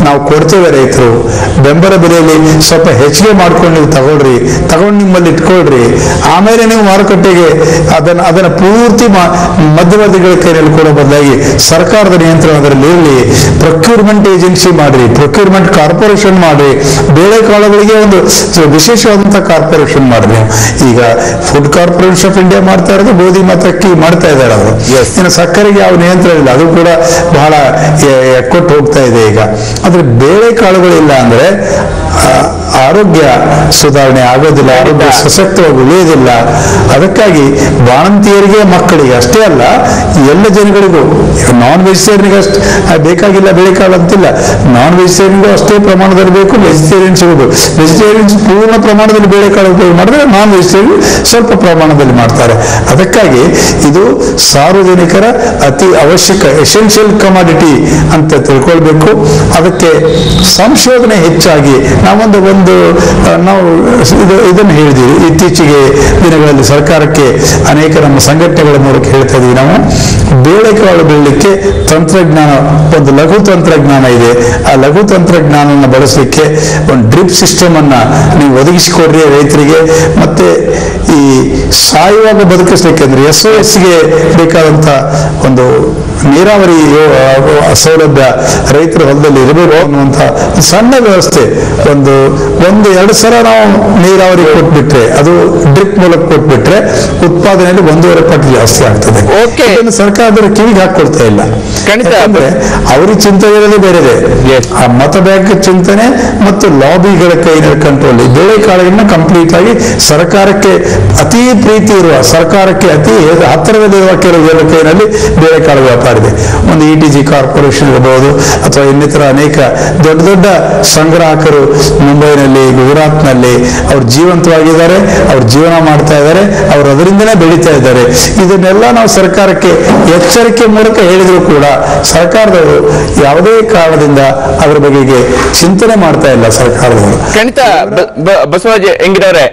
ನಾವು ಕೊಡ್ತೇವೆ ರೈತರು ಬೆಂಬಲ ಬೆಲೆಯಲ್ಲಿ ಸ್ವಲ್ಪ ಹೆಚ್ಚಿಗೆ ಮಾಡ್ಕೊಂಡು ನೀವು ತಗೊಳ್ರಿ ತಗೊಂಡು ನಿಮ್ಮಲ್ಲಿ ಇಟ್ಕೊಳ್ರಿ ಆಮೇಲೆ ನೀವು ಮಾರುಕಟ್ಟೆಗೆ ಅದನ್ನ ಅದನ್ನ ಪೂರ್ತಿ ಮಾ- ಮಧ್ಯವರ್ತಿಗಳ ಕೈಯಲ್ಲಿ ಕೊಡೋ ಬದಲಾಗಿ ಸರ್ಕಾರದ ನಿಯಂತ್ರಣ ಅದರಲ್ಲಿ ಇರಲಿ ಪ್ರೊಕ್ಯೂರ್ಮೆಂಟ್ ಏಜೆನ್ಸಿ ಮಾಡ್ರಿ ಪ್ರೊಕ್ಯೂರ್ಮೆಂಟ್ ಕಾರ್ಪೊರೇಷನ್ ಮಾಡ್ರಿ ಬೇಳೆಕಾಳುಗಳಿಗೆ ಒಂದು ಸ- ವಿಶೇಷವಾದಂತಹ ಕಾರ್ಪೊರೇಷನ್ ಮಾಡ್ರಿ ಈಗ ಫುಡ್ ಕಾರ್ಪೊರೇಷನ್ ಆಫ್ ಇಂಡಿಯಾ ಮಾಡ್ತಾ ಇರೋದು ಗೋಧಿ ಮತ್ತು ಅಕ್ಕಿ ಮಾಡ್ತಾ ಇದ್ದಾರೆ ಅವರು ಇನ್ನು ಸಕ್ಕರೆಗೆ ಯಾವ ನಿಯಂತ್ರಣ ಇಲ್ಲ ಅದು ಕೂಡ ಬಹಳ ಎ- ಎಕ್ಕೊಟ್ಟು ಹೋಗ್ತಾ ಇದೆ ಈಗ ಆದ್ರೆ ಬೇಳೆಕಾಳುಗಳಿಲ್ಲ ಅಂದ್ರೆ ಆ, ಆರೋಗ್ಯ ಸುಧಾರಣೆ ಆಗೋದಿಲ್ಲ ಆರೋಗ್ಯ ಸಶಕ್ತವಾಗಿ ಉಳಿಯೋದಿಲ್ಲ ಅದಕ್ಕಾಗಿ ಬಾಣಂತಿಯರಿಗೆ ಮಕ್ಕಳಿಗೆ ಅಷ್ಟೇ ಅಲ್ಲ ಎಲ್ಲ ಜನಗಳಿಗೂ ನಾನ್ ವೆಜಿಟೇರಿಯನ್ಗೆ ಅಷ್ಟು ಬೇಕಾಗಿಲ್ಲ ಬೇಳೆಕಾಳು ಅಂತಿಲ್ಲ ನಾನ್ ವೆಜಿಟೇರಿಯನ್ಗೂ ಅಷ್ಟೇ ಪ್ರಮಾಣದಲ್ಲಿ ಬೇಕು ವೆಜಿಟೇರಿಯನ್ಸ್ಗೂ ಬೇಕು ವೆಜಿಟೇರಿಯನ್ಸ್ ಪೂರ್ಣ ಪ್ರಮಾಣದಲ್ಲಿ ಬೇಳೆಕಾಳು ಉಪಯೋಗ ಮಾಡಿದ್ರೆ ನಾನ್ ವೆಜಿಟೇರಿಯನ್ ಸ್ವಲ್ಪ ಪ್ರಮಾಣದಲ್ಲಿ ಮಾಡ್ತಾರೆ ಅದಕ್ಕಾಗಿ ಇದು ಸಾರ್ವಜನಿಕರ ಅತಿ ಅವಶ್ಯಕ ಎಸೆನ್ಷಿಯಲ್ ಕಮಾಡಿಟಿ ಅಂತ ತಿಳ್ಕೊಳ್ಬೇಕು ಅದಕ್ಕೆ ಸಂಶೋಧನೆ ಹೆಚ್ಚಾಗಿ ನಾವೊಂದು ಒಂದು ಆ, ನಾವು ಇದು ಇದನ್ನು ಹೇಳಿದ್ದೀವಿ ಇತ್ತೀಚೆಗೆ ದಿನಗಳಲ್ಲಿ ಸರ್ಕಾರಕ್ಕೆ ಅನೇಕ ನಮ್ಮ ಸಂಘಟನೆಗಳ ಮೂಲಕ ಹೇಳ್ತಾ ಇದೀವಿ ನಾವು ಬೇಳೆಕಾಳು ಬೆಳಲಿಕ್ಕೆ ತಂತ್ರಜ್ಞಾನ ಒಂದು ಲಘು ತಂತ್ರಜ್ಞಾನ ಇದೆ ಆ ಲಘು ತಂತ್ರಜ್ಞಾನವನ್ನು ಬಳಸಲಿಕ್ಕೆ ಒಂದು ಡ್ರಿಪ್ ಸಿಸ್ಟಮ್ ಅನ್ನ ನೀವು ಒದಗಿಸಿಕೊಡ್ರಿ ರೈತರಿಗೆ ಮತ್ತೆ ಈ ಸಾಯುವಾಗ ಬದುಕಿಸ್ಲಿಕ್ಕೆ ಅಂದ್ರೆ ಎಸ್ ಒ ಎಸ್ಗೆ ಬೇಕಾದಂತ ಒಂದು ನೀರಾವರಿ ಯೋ- ಆ, ಸೌಲಭ್ಯ ರೈತರ ಹೊಲದಲ್ಲಿ ಇರಬೇಕು ಅನ್ನುವಂಥ ಸಣ್ಣ ವ್ಯವಸ್ಥೆ ಒಂದು ಒಂದು ಎರಡು ಸಲ ನಾವು ನೀರಾವರಿ ಕೊಟ್ಬಿಟ್ರೆ ಅದು ಡ್ರಿಪ್ ಮೂಲಕ ಕೊಟ್ಬಿಟ್ರೆ ಉತ್ಪಾದನೆಯಲ್ಲಿ ಒಂದೂವರೆ ಪಟ್ಟು ಜಾಸ್ತಿ ಆಗ್ತದೆ ಇದನ್ನು ಸರ್ಕಾರದವರು ಕಿವಿಗೆ ಹಾಕೊಳ್ತಾ ಇಲ್ಲ ಯಾಕಂದ್ರೆ ಅವ್ರಿಗೆ ಚಿಂತನೆ ಇರೋದೇ ಬೇರೆದೆ ಆ ಮತ ಬ್ಯಾಂಕ್ ಚಿಂತನೆ ಮತ್ತು ಲಾಬಿಗಳ ಕೈನಲ್ಲಿ ಕಂಟ್ರೋಲ್ ಬೇಳೆಕಾಳುಗಳನ್ನ ಕಂಪ್ಲೀಟ್ ಆಗಿ ಸರ್ಕಾರಕ್ಕೆ ಅತಿ ಪ್ರೀತಿ ಇರುವ ಸರ್ಕಾರಕ್ಕೆ ಅತಿ ಹತ್ತಿರದಲ್ಲಿರುವ ಕೆಲವು ಜನರ ಕೈನಲ್ಲಿ ಬೇಳೆಕಾಳು ವ್ಯಾಪಾರ ಇದೆ ಒಂದು ಇ ಟಿ ಜಿ ಕಾರ್ಪೊರೇಷನ್ ಇರಬಹುದು ಅಥವಾ ಇನ್ನಿತರ ಅನೇಕ ದೊಡ್ಡ ದೊಡ್ಡ ಸಂಗ್ರಾಹಕರು ಮುಂಬೈನಲ್ಲಿ ಗುಜರಾತ್ನಲ್ಲಿ ಅವ್ರು ಜೀವಂತವಾಗಿದ್ದಾರೆ ಅವ್ರು ಜೀವನ ಮಾಡ್ತಾ ಇದ್ದಾರೆ ಅವ್ರು ಅದರಿಂದನೇ ಬೆಳೀತಾ ಇದ್ದಾರೆ ಇದನ್ನೆಲ್ಲ ನಾವು ಸರ್ಕಾರಕ್ಕೆ ಎಚ್ಚರಿಕೆ ಮೂಲಕ ಹೇಳಿದ್ರು ಕೂಡ ಸರ್ಕಾರದವರು ಯಾವುದೇ ಕಾರಣದಿಂದ ಅದರ ಬಗೆಗೆ ಚಿಂತನೆ ಮಾಡ್ತಾ ಇಲ್ಲ ಸರ್ಕಾರದವರು ಖಂಡಿತ ಬ- ಬ- ಬಸವರಾಜ್ ಹೆಂಗಿದವ್ರೆ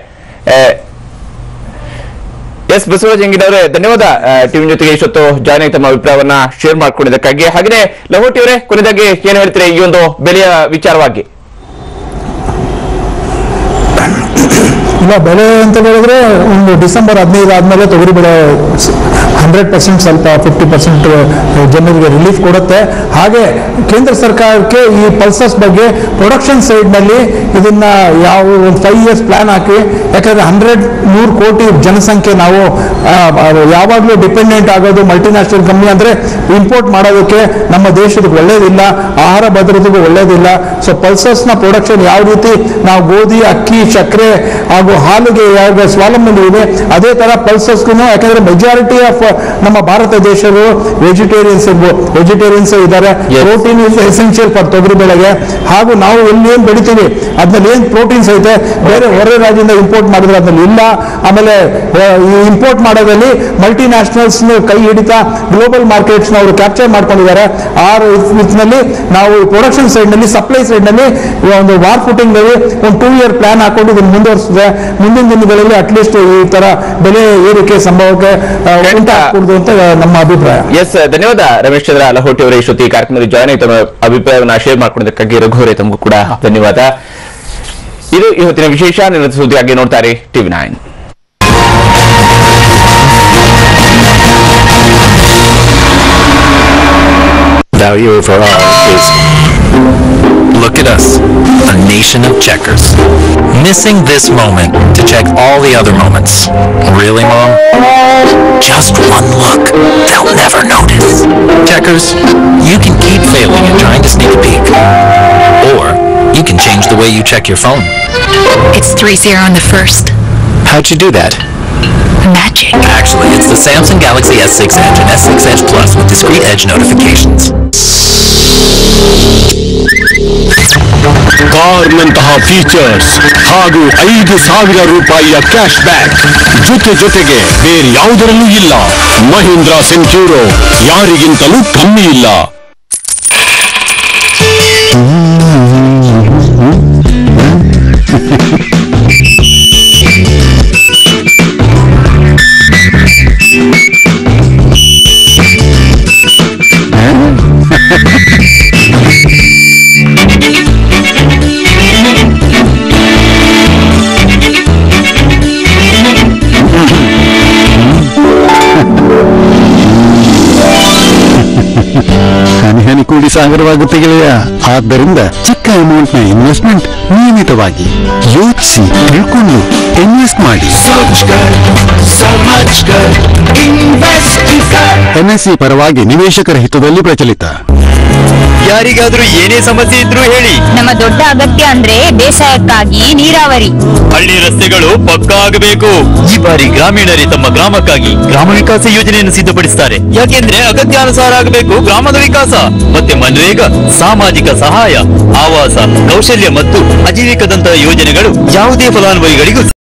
ಎಸ್ ಬಸವರಾಜ್ ಹೆಂಗಿದವ್ರೆ ಧನ್ಯವಾದ ಟಿವಿ ಜೊತೆಗೆ ಇಷ್ಟೊತ್ತು ಜಾಯ್ನ್ ಆಗಿ ತಮ್ಮ ಅಭಿಪ್ರಾಯವನ್ನ ಶೇರ್ ಮಾಡ್ಕೊಂಡಿದ್ದಕ್ಕಾಗಿ ಹಾಗೆ ಲಹೋಟಿ ಅವರೇ ಕೊನೆಯದಾಗಿ ಏನ್ ಹೇಳ್ತೀರಿ ಈ ಒಂದು ಬೆಲೆಯ ವಿಚಾರವಾಗಿ ಇಲ್ಲ ಬೆಳೆ ಅಂತ ಹೇಳಿದ್ರೆ ಒಂದು ಡಿಸೆಂಬರ್ ಹದಿನೈದು ಆದ್ಮೇಲೆ ತೊಗರಿ ಬೆಳೆ ಹಂಡ್ರೆಡ್ ಪರ್ಸೆಂಟ್ ಸ್ವಲ್ಪ ಫಿಫ್ಟಿ ಪರ್ಸೆಂಟ್ ಜನರಿಗೆ ರಿಲೀಫ್ ಕೊಡುತ್ತೆ ಹಾಗೆ ಕೇಂದ್ರ ಸರ್ಕಾರಕ್ಕೆ ಈ ಪಲ್ಸಸ್ ಬಗ್ಗೆ ಪ್ರೊಡಕ್ಷನ್ ಸೈಡ್ನಲ್ಲಿ ಇದನ್ನ ಯಾವ ಒಂದು ಫೈವ್ ಇಯರ್ಸ್ ಪ್ಲಾನ್ ಹಾಕಿ ಯಾಕಂದ್ರೆ ಹಂಡ್ರೆಡ್ ನೂರು ಕೋಟಿ ಜನಸಂಖ್ಯೆ ನಾವು ಆ, ಅದು ಯಾವಾಗಲೂ ಡಿಪೆಂಡೆಂಟ್ ಆಗೋದು ಮಲ್ಟಿನ್ಯಾಷನಲ್ ಕಂಪ್ನಿ ಅಂದ್ರೆ ಇಂಪೋರ್ಟ್ ಮಾಡೋದಕ್ಕೆ ನಮ್ಮ ದೇಶಕ್ಕೆ ಒಳ್ಳೇದಿಲ್ಲ ಆಹಾರ ಭದ್ರತೆಗೂ ಒಳ್ಳೇದಿಲ್ಲ ಸೊ ಪಲ್ಸಸ್ನ ಪ್ರೊಡಕ್ಷನ್ ಯಾವ ರೀತಿ ನಾವು ಗೋಧಿ ಅಕ್ಕಿ ಸಕ್ಕರೆ ಹಾಗೂ ಹಾಲಿಗೆ ಯಾವ ಸ್ವಾವಲಂಬನೆ ಇದೆ ಅದೇ ತರ ಪಲ್ಸಸ್ಗೂ ಯಾಕಂದ್ರೆ ಮೆಜಾರಿಟಿ ಆಫ್ ನಮ್ಮ ಭಾರತ ದೇಶರು ವೆಜಿಟೇರಿಯನ್ಸ್ ವೆಜಿಟೇರಿಯನ್ಸ್ ಇದ್ದಾರೆ ಪ್ರೋಟೀನ್ ಇಸ್ ಎಸೆನ್ಷಿಯಲ್ ಫಾರ್ ತೊಗರಿ ಬೆಳೆಗೆ ಹಾಗೂ ನಾವು ಎಲ್ಲಿ ಏನ್ ಬೆಳಿತೀವಿ ಅದ್ರಲ್ಲಿ ಏನ್ ಪ್ರೋಟೀನ್ಸ್ ಐತೆ ಬೇರೆ ಹೊರ ರಾಜ್ಯದಿಂದ ಇಂಪೋರ್ಟ್ ಮಾಡಿದ್ರೆ ಅದ್ರಲ್ಲಿ ಇಲ್ಲ ಆಮೇಲೆ ಇಂಪೋರ್ಟ್ ಮಾಡೋದ್ರಲ್ಲಿ ಮಲ್ಟಿ ನ್ಯಾಷನಲ್ಸ್ ಕೈ ಹಿಡಿತಾ ಗ್ಲೋಬಲ್ ಮಾರ್ಕೆಟ್ಸ್ ಅವರು ಕ್ಯಾಪ್ಚರ್ ಮಾಡ್ಕೊಂಡಿದ್ದಾರೆ ಆ ನಿಟ್ಟಿನಲ್ಲಿ ನಾವು ಪ್ರೊಡಕ್ಷನ್ ಸೈಡ್ ನಲ್ಲಿ ಸಪ್ಲೈ ಸೈಡ್ ನಲ್ಲಿ ಒಂದು ವಾರ್ ಫುಟಿಂಗ್ ನಲ್ಲಿ ಒಂದು ಟೂ ಇಯರ್ ಪ್ಲಾನ್ ಹಾಕೊಂಡು ಇದನ್ನು ಮುಂದುವರಿಸಿದೆ ಮುಂದಿನ ದಿನಗಳಲ್ಲಿ ಅಟ್ಲೀಸ್ಟ್ ಈ ತರ ಬೆಲೆ ಏರಿಕೆ ಸಂಭವಕ್ಕೆ ಆ, ಉಂಟಾಗಕೂಡದು ಅಂತ ನಮ್ಮ ಅಭಿಪ್ರಾಯ ಎಸ್ ಧನ್ಯವಾದ ರಮೇಶ್ ಚಂದ್ರ ಲಹೋಟಿ ಅವರೇ ಇಷ್ಟೊತ್ತಿ ಈ ಕಾರ್ಯಕ್ರಮದಲ್ಲಿ ಜಾಯ್ನ್ ಆಗಿ ತಮ್ಮ ಅಭಿಪ್ರಾಯವನ್ನ ಶೇರ್ ಮಾಡ್ಕೊಂಡಿದ್ದಕ್ಕಾಗಿ ರಘುವರೇ ತಮಗೂ ಕೂಡ ಧನ್ಯವಾದ ಇದು ಇವತ್ತಿನ ವಿಶೇಷ ನಿರಂತರ ಸುದ್ದಿಯಾಗಿ ನೋಡ್ತಾರೆ TV nine Value overall is. Look at us, a nation of checkers. Missing this moment to check all the other moments. Really, Mom? Just one look. They'll never notice. Checkers, you can keep failing at trying to sneak a peek. Or you can change the way you check your phone. It's 3-0 on the first. How'd you do that? Magic. Actually, it's the Samsung Galaxy S6 Edge and S6 Edge Plus with discrete edge notifications. ಕಾರ್ನಂತಹ features ಹಾಗೂ ಐದು ಸಾವಿರ ರೂಪಾಯಿಯ cash back ಜೊತೆ ಜೊತೆಗೆ ಬೇರೆ ಯಾವುದರಲ್ಲೂ ಇಲ್ಲ ಮಹೀಂದ್ರ ಸೆಂಚೂರೋ ಯಾರಿಗಿಂತಲೂ ಕಮ್ಮಿ ಇಲ್ಲ ಸಾಗರವಾಗುತ್ತೆ ಗೆಳೆಯ ಆದ್ದರಿಂದ ಚಿಕ್ಕ ಅಮೌಂಟ್ ನ ಇನ್ವೆಸ್ಟ್ಮೆಂಟ್ ನಿಯಮಿತವಾಗಿ ಯೋಚಿಸಿ ತಿಳ್ಕೊಂಡು ಇನ್ವೆಸ್ಟ್ ಮಾಡಿ ಎನ್ಎಸ್ಸಿ ಪರವಾಗಿ ನಿವೇಶಕರ ಹಿತದಲ್ಲಿ ಪ್ರಚಲಿತ ಯಾರಿಗಾದ್ರೂ ಏನೇ ಸಮಸ್ಯೆ ಇದ್ರೂ ಹೇಳಿ ನಮ್ಮ ದೊಡ್ಡ ಅಗತ್ಯ ಅಂದ್ರೆ ಬೇಸಾಯಕ್ಕಾಗಿ ನೀರಾವರಿ ಹಳ್ಳಿ ರಸ್ತೆಗಳು ಪಕ್ಕಾ ಆಗಬೇಕು ಈ ಬಾರಿ ಗ್ರಾಮೀಣರೇ ತಮ್ಮ ಗ್ರಾಮಕ್ಕಾಗಿ ಗ್ರಾಮ ವಿಕಾಸ ಯೋಜನೆಯನ್ನು ಸಿದ್ಧಪಡಿಸುತ್ತಾರೆ ಯಾಕೆಂದ್ರೆ ಅಗತ್ಯಾನುಸಾರ ಆಗಬೇಕು ಗ್ರಾಮದ ವಿಕಾಸ ಮತ್ತೆ ಮನ್ರೇಗಾ ಸಾಮಾಜಿಕ ಸಹಾಯ ಆವಾಸ ಕೌಶಲ್ಯ ಮತ್ತು ಅಜೀವಿಕದಂತಹ ಯೋಜನೆಗಳು ಯಾವುದೇ ಫಲಾನುಭವಿಗಳಿಗೂ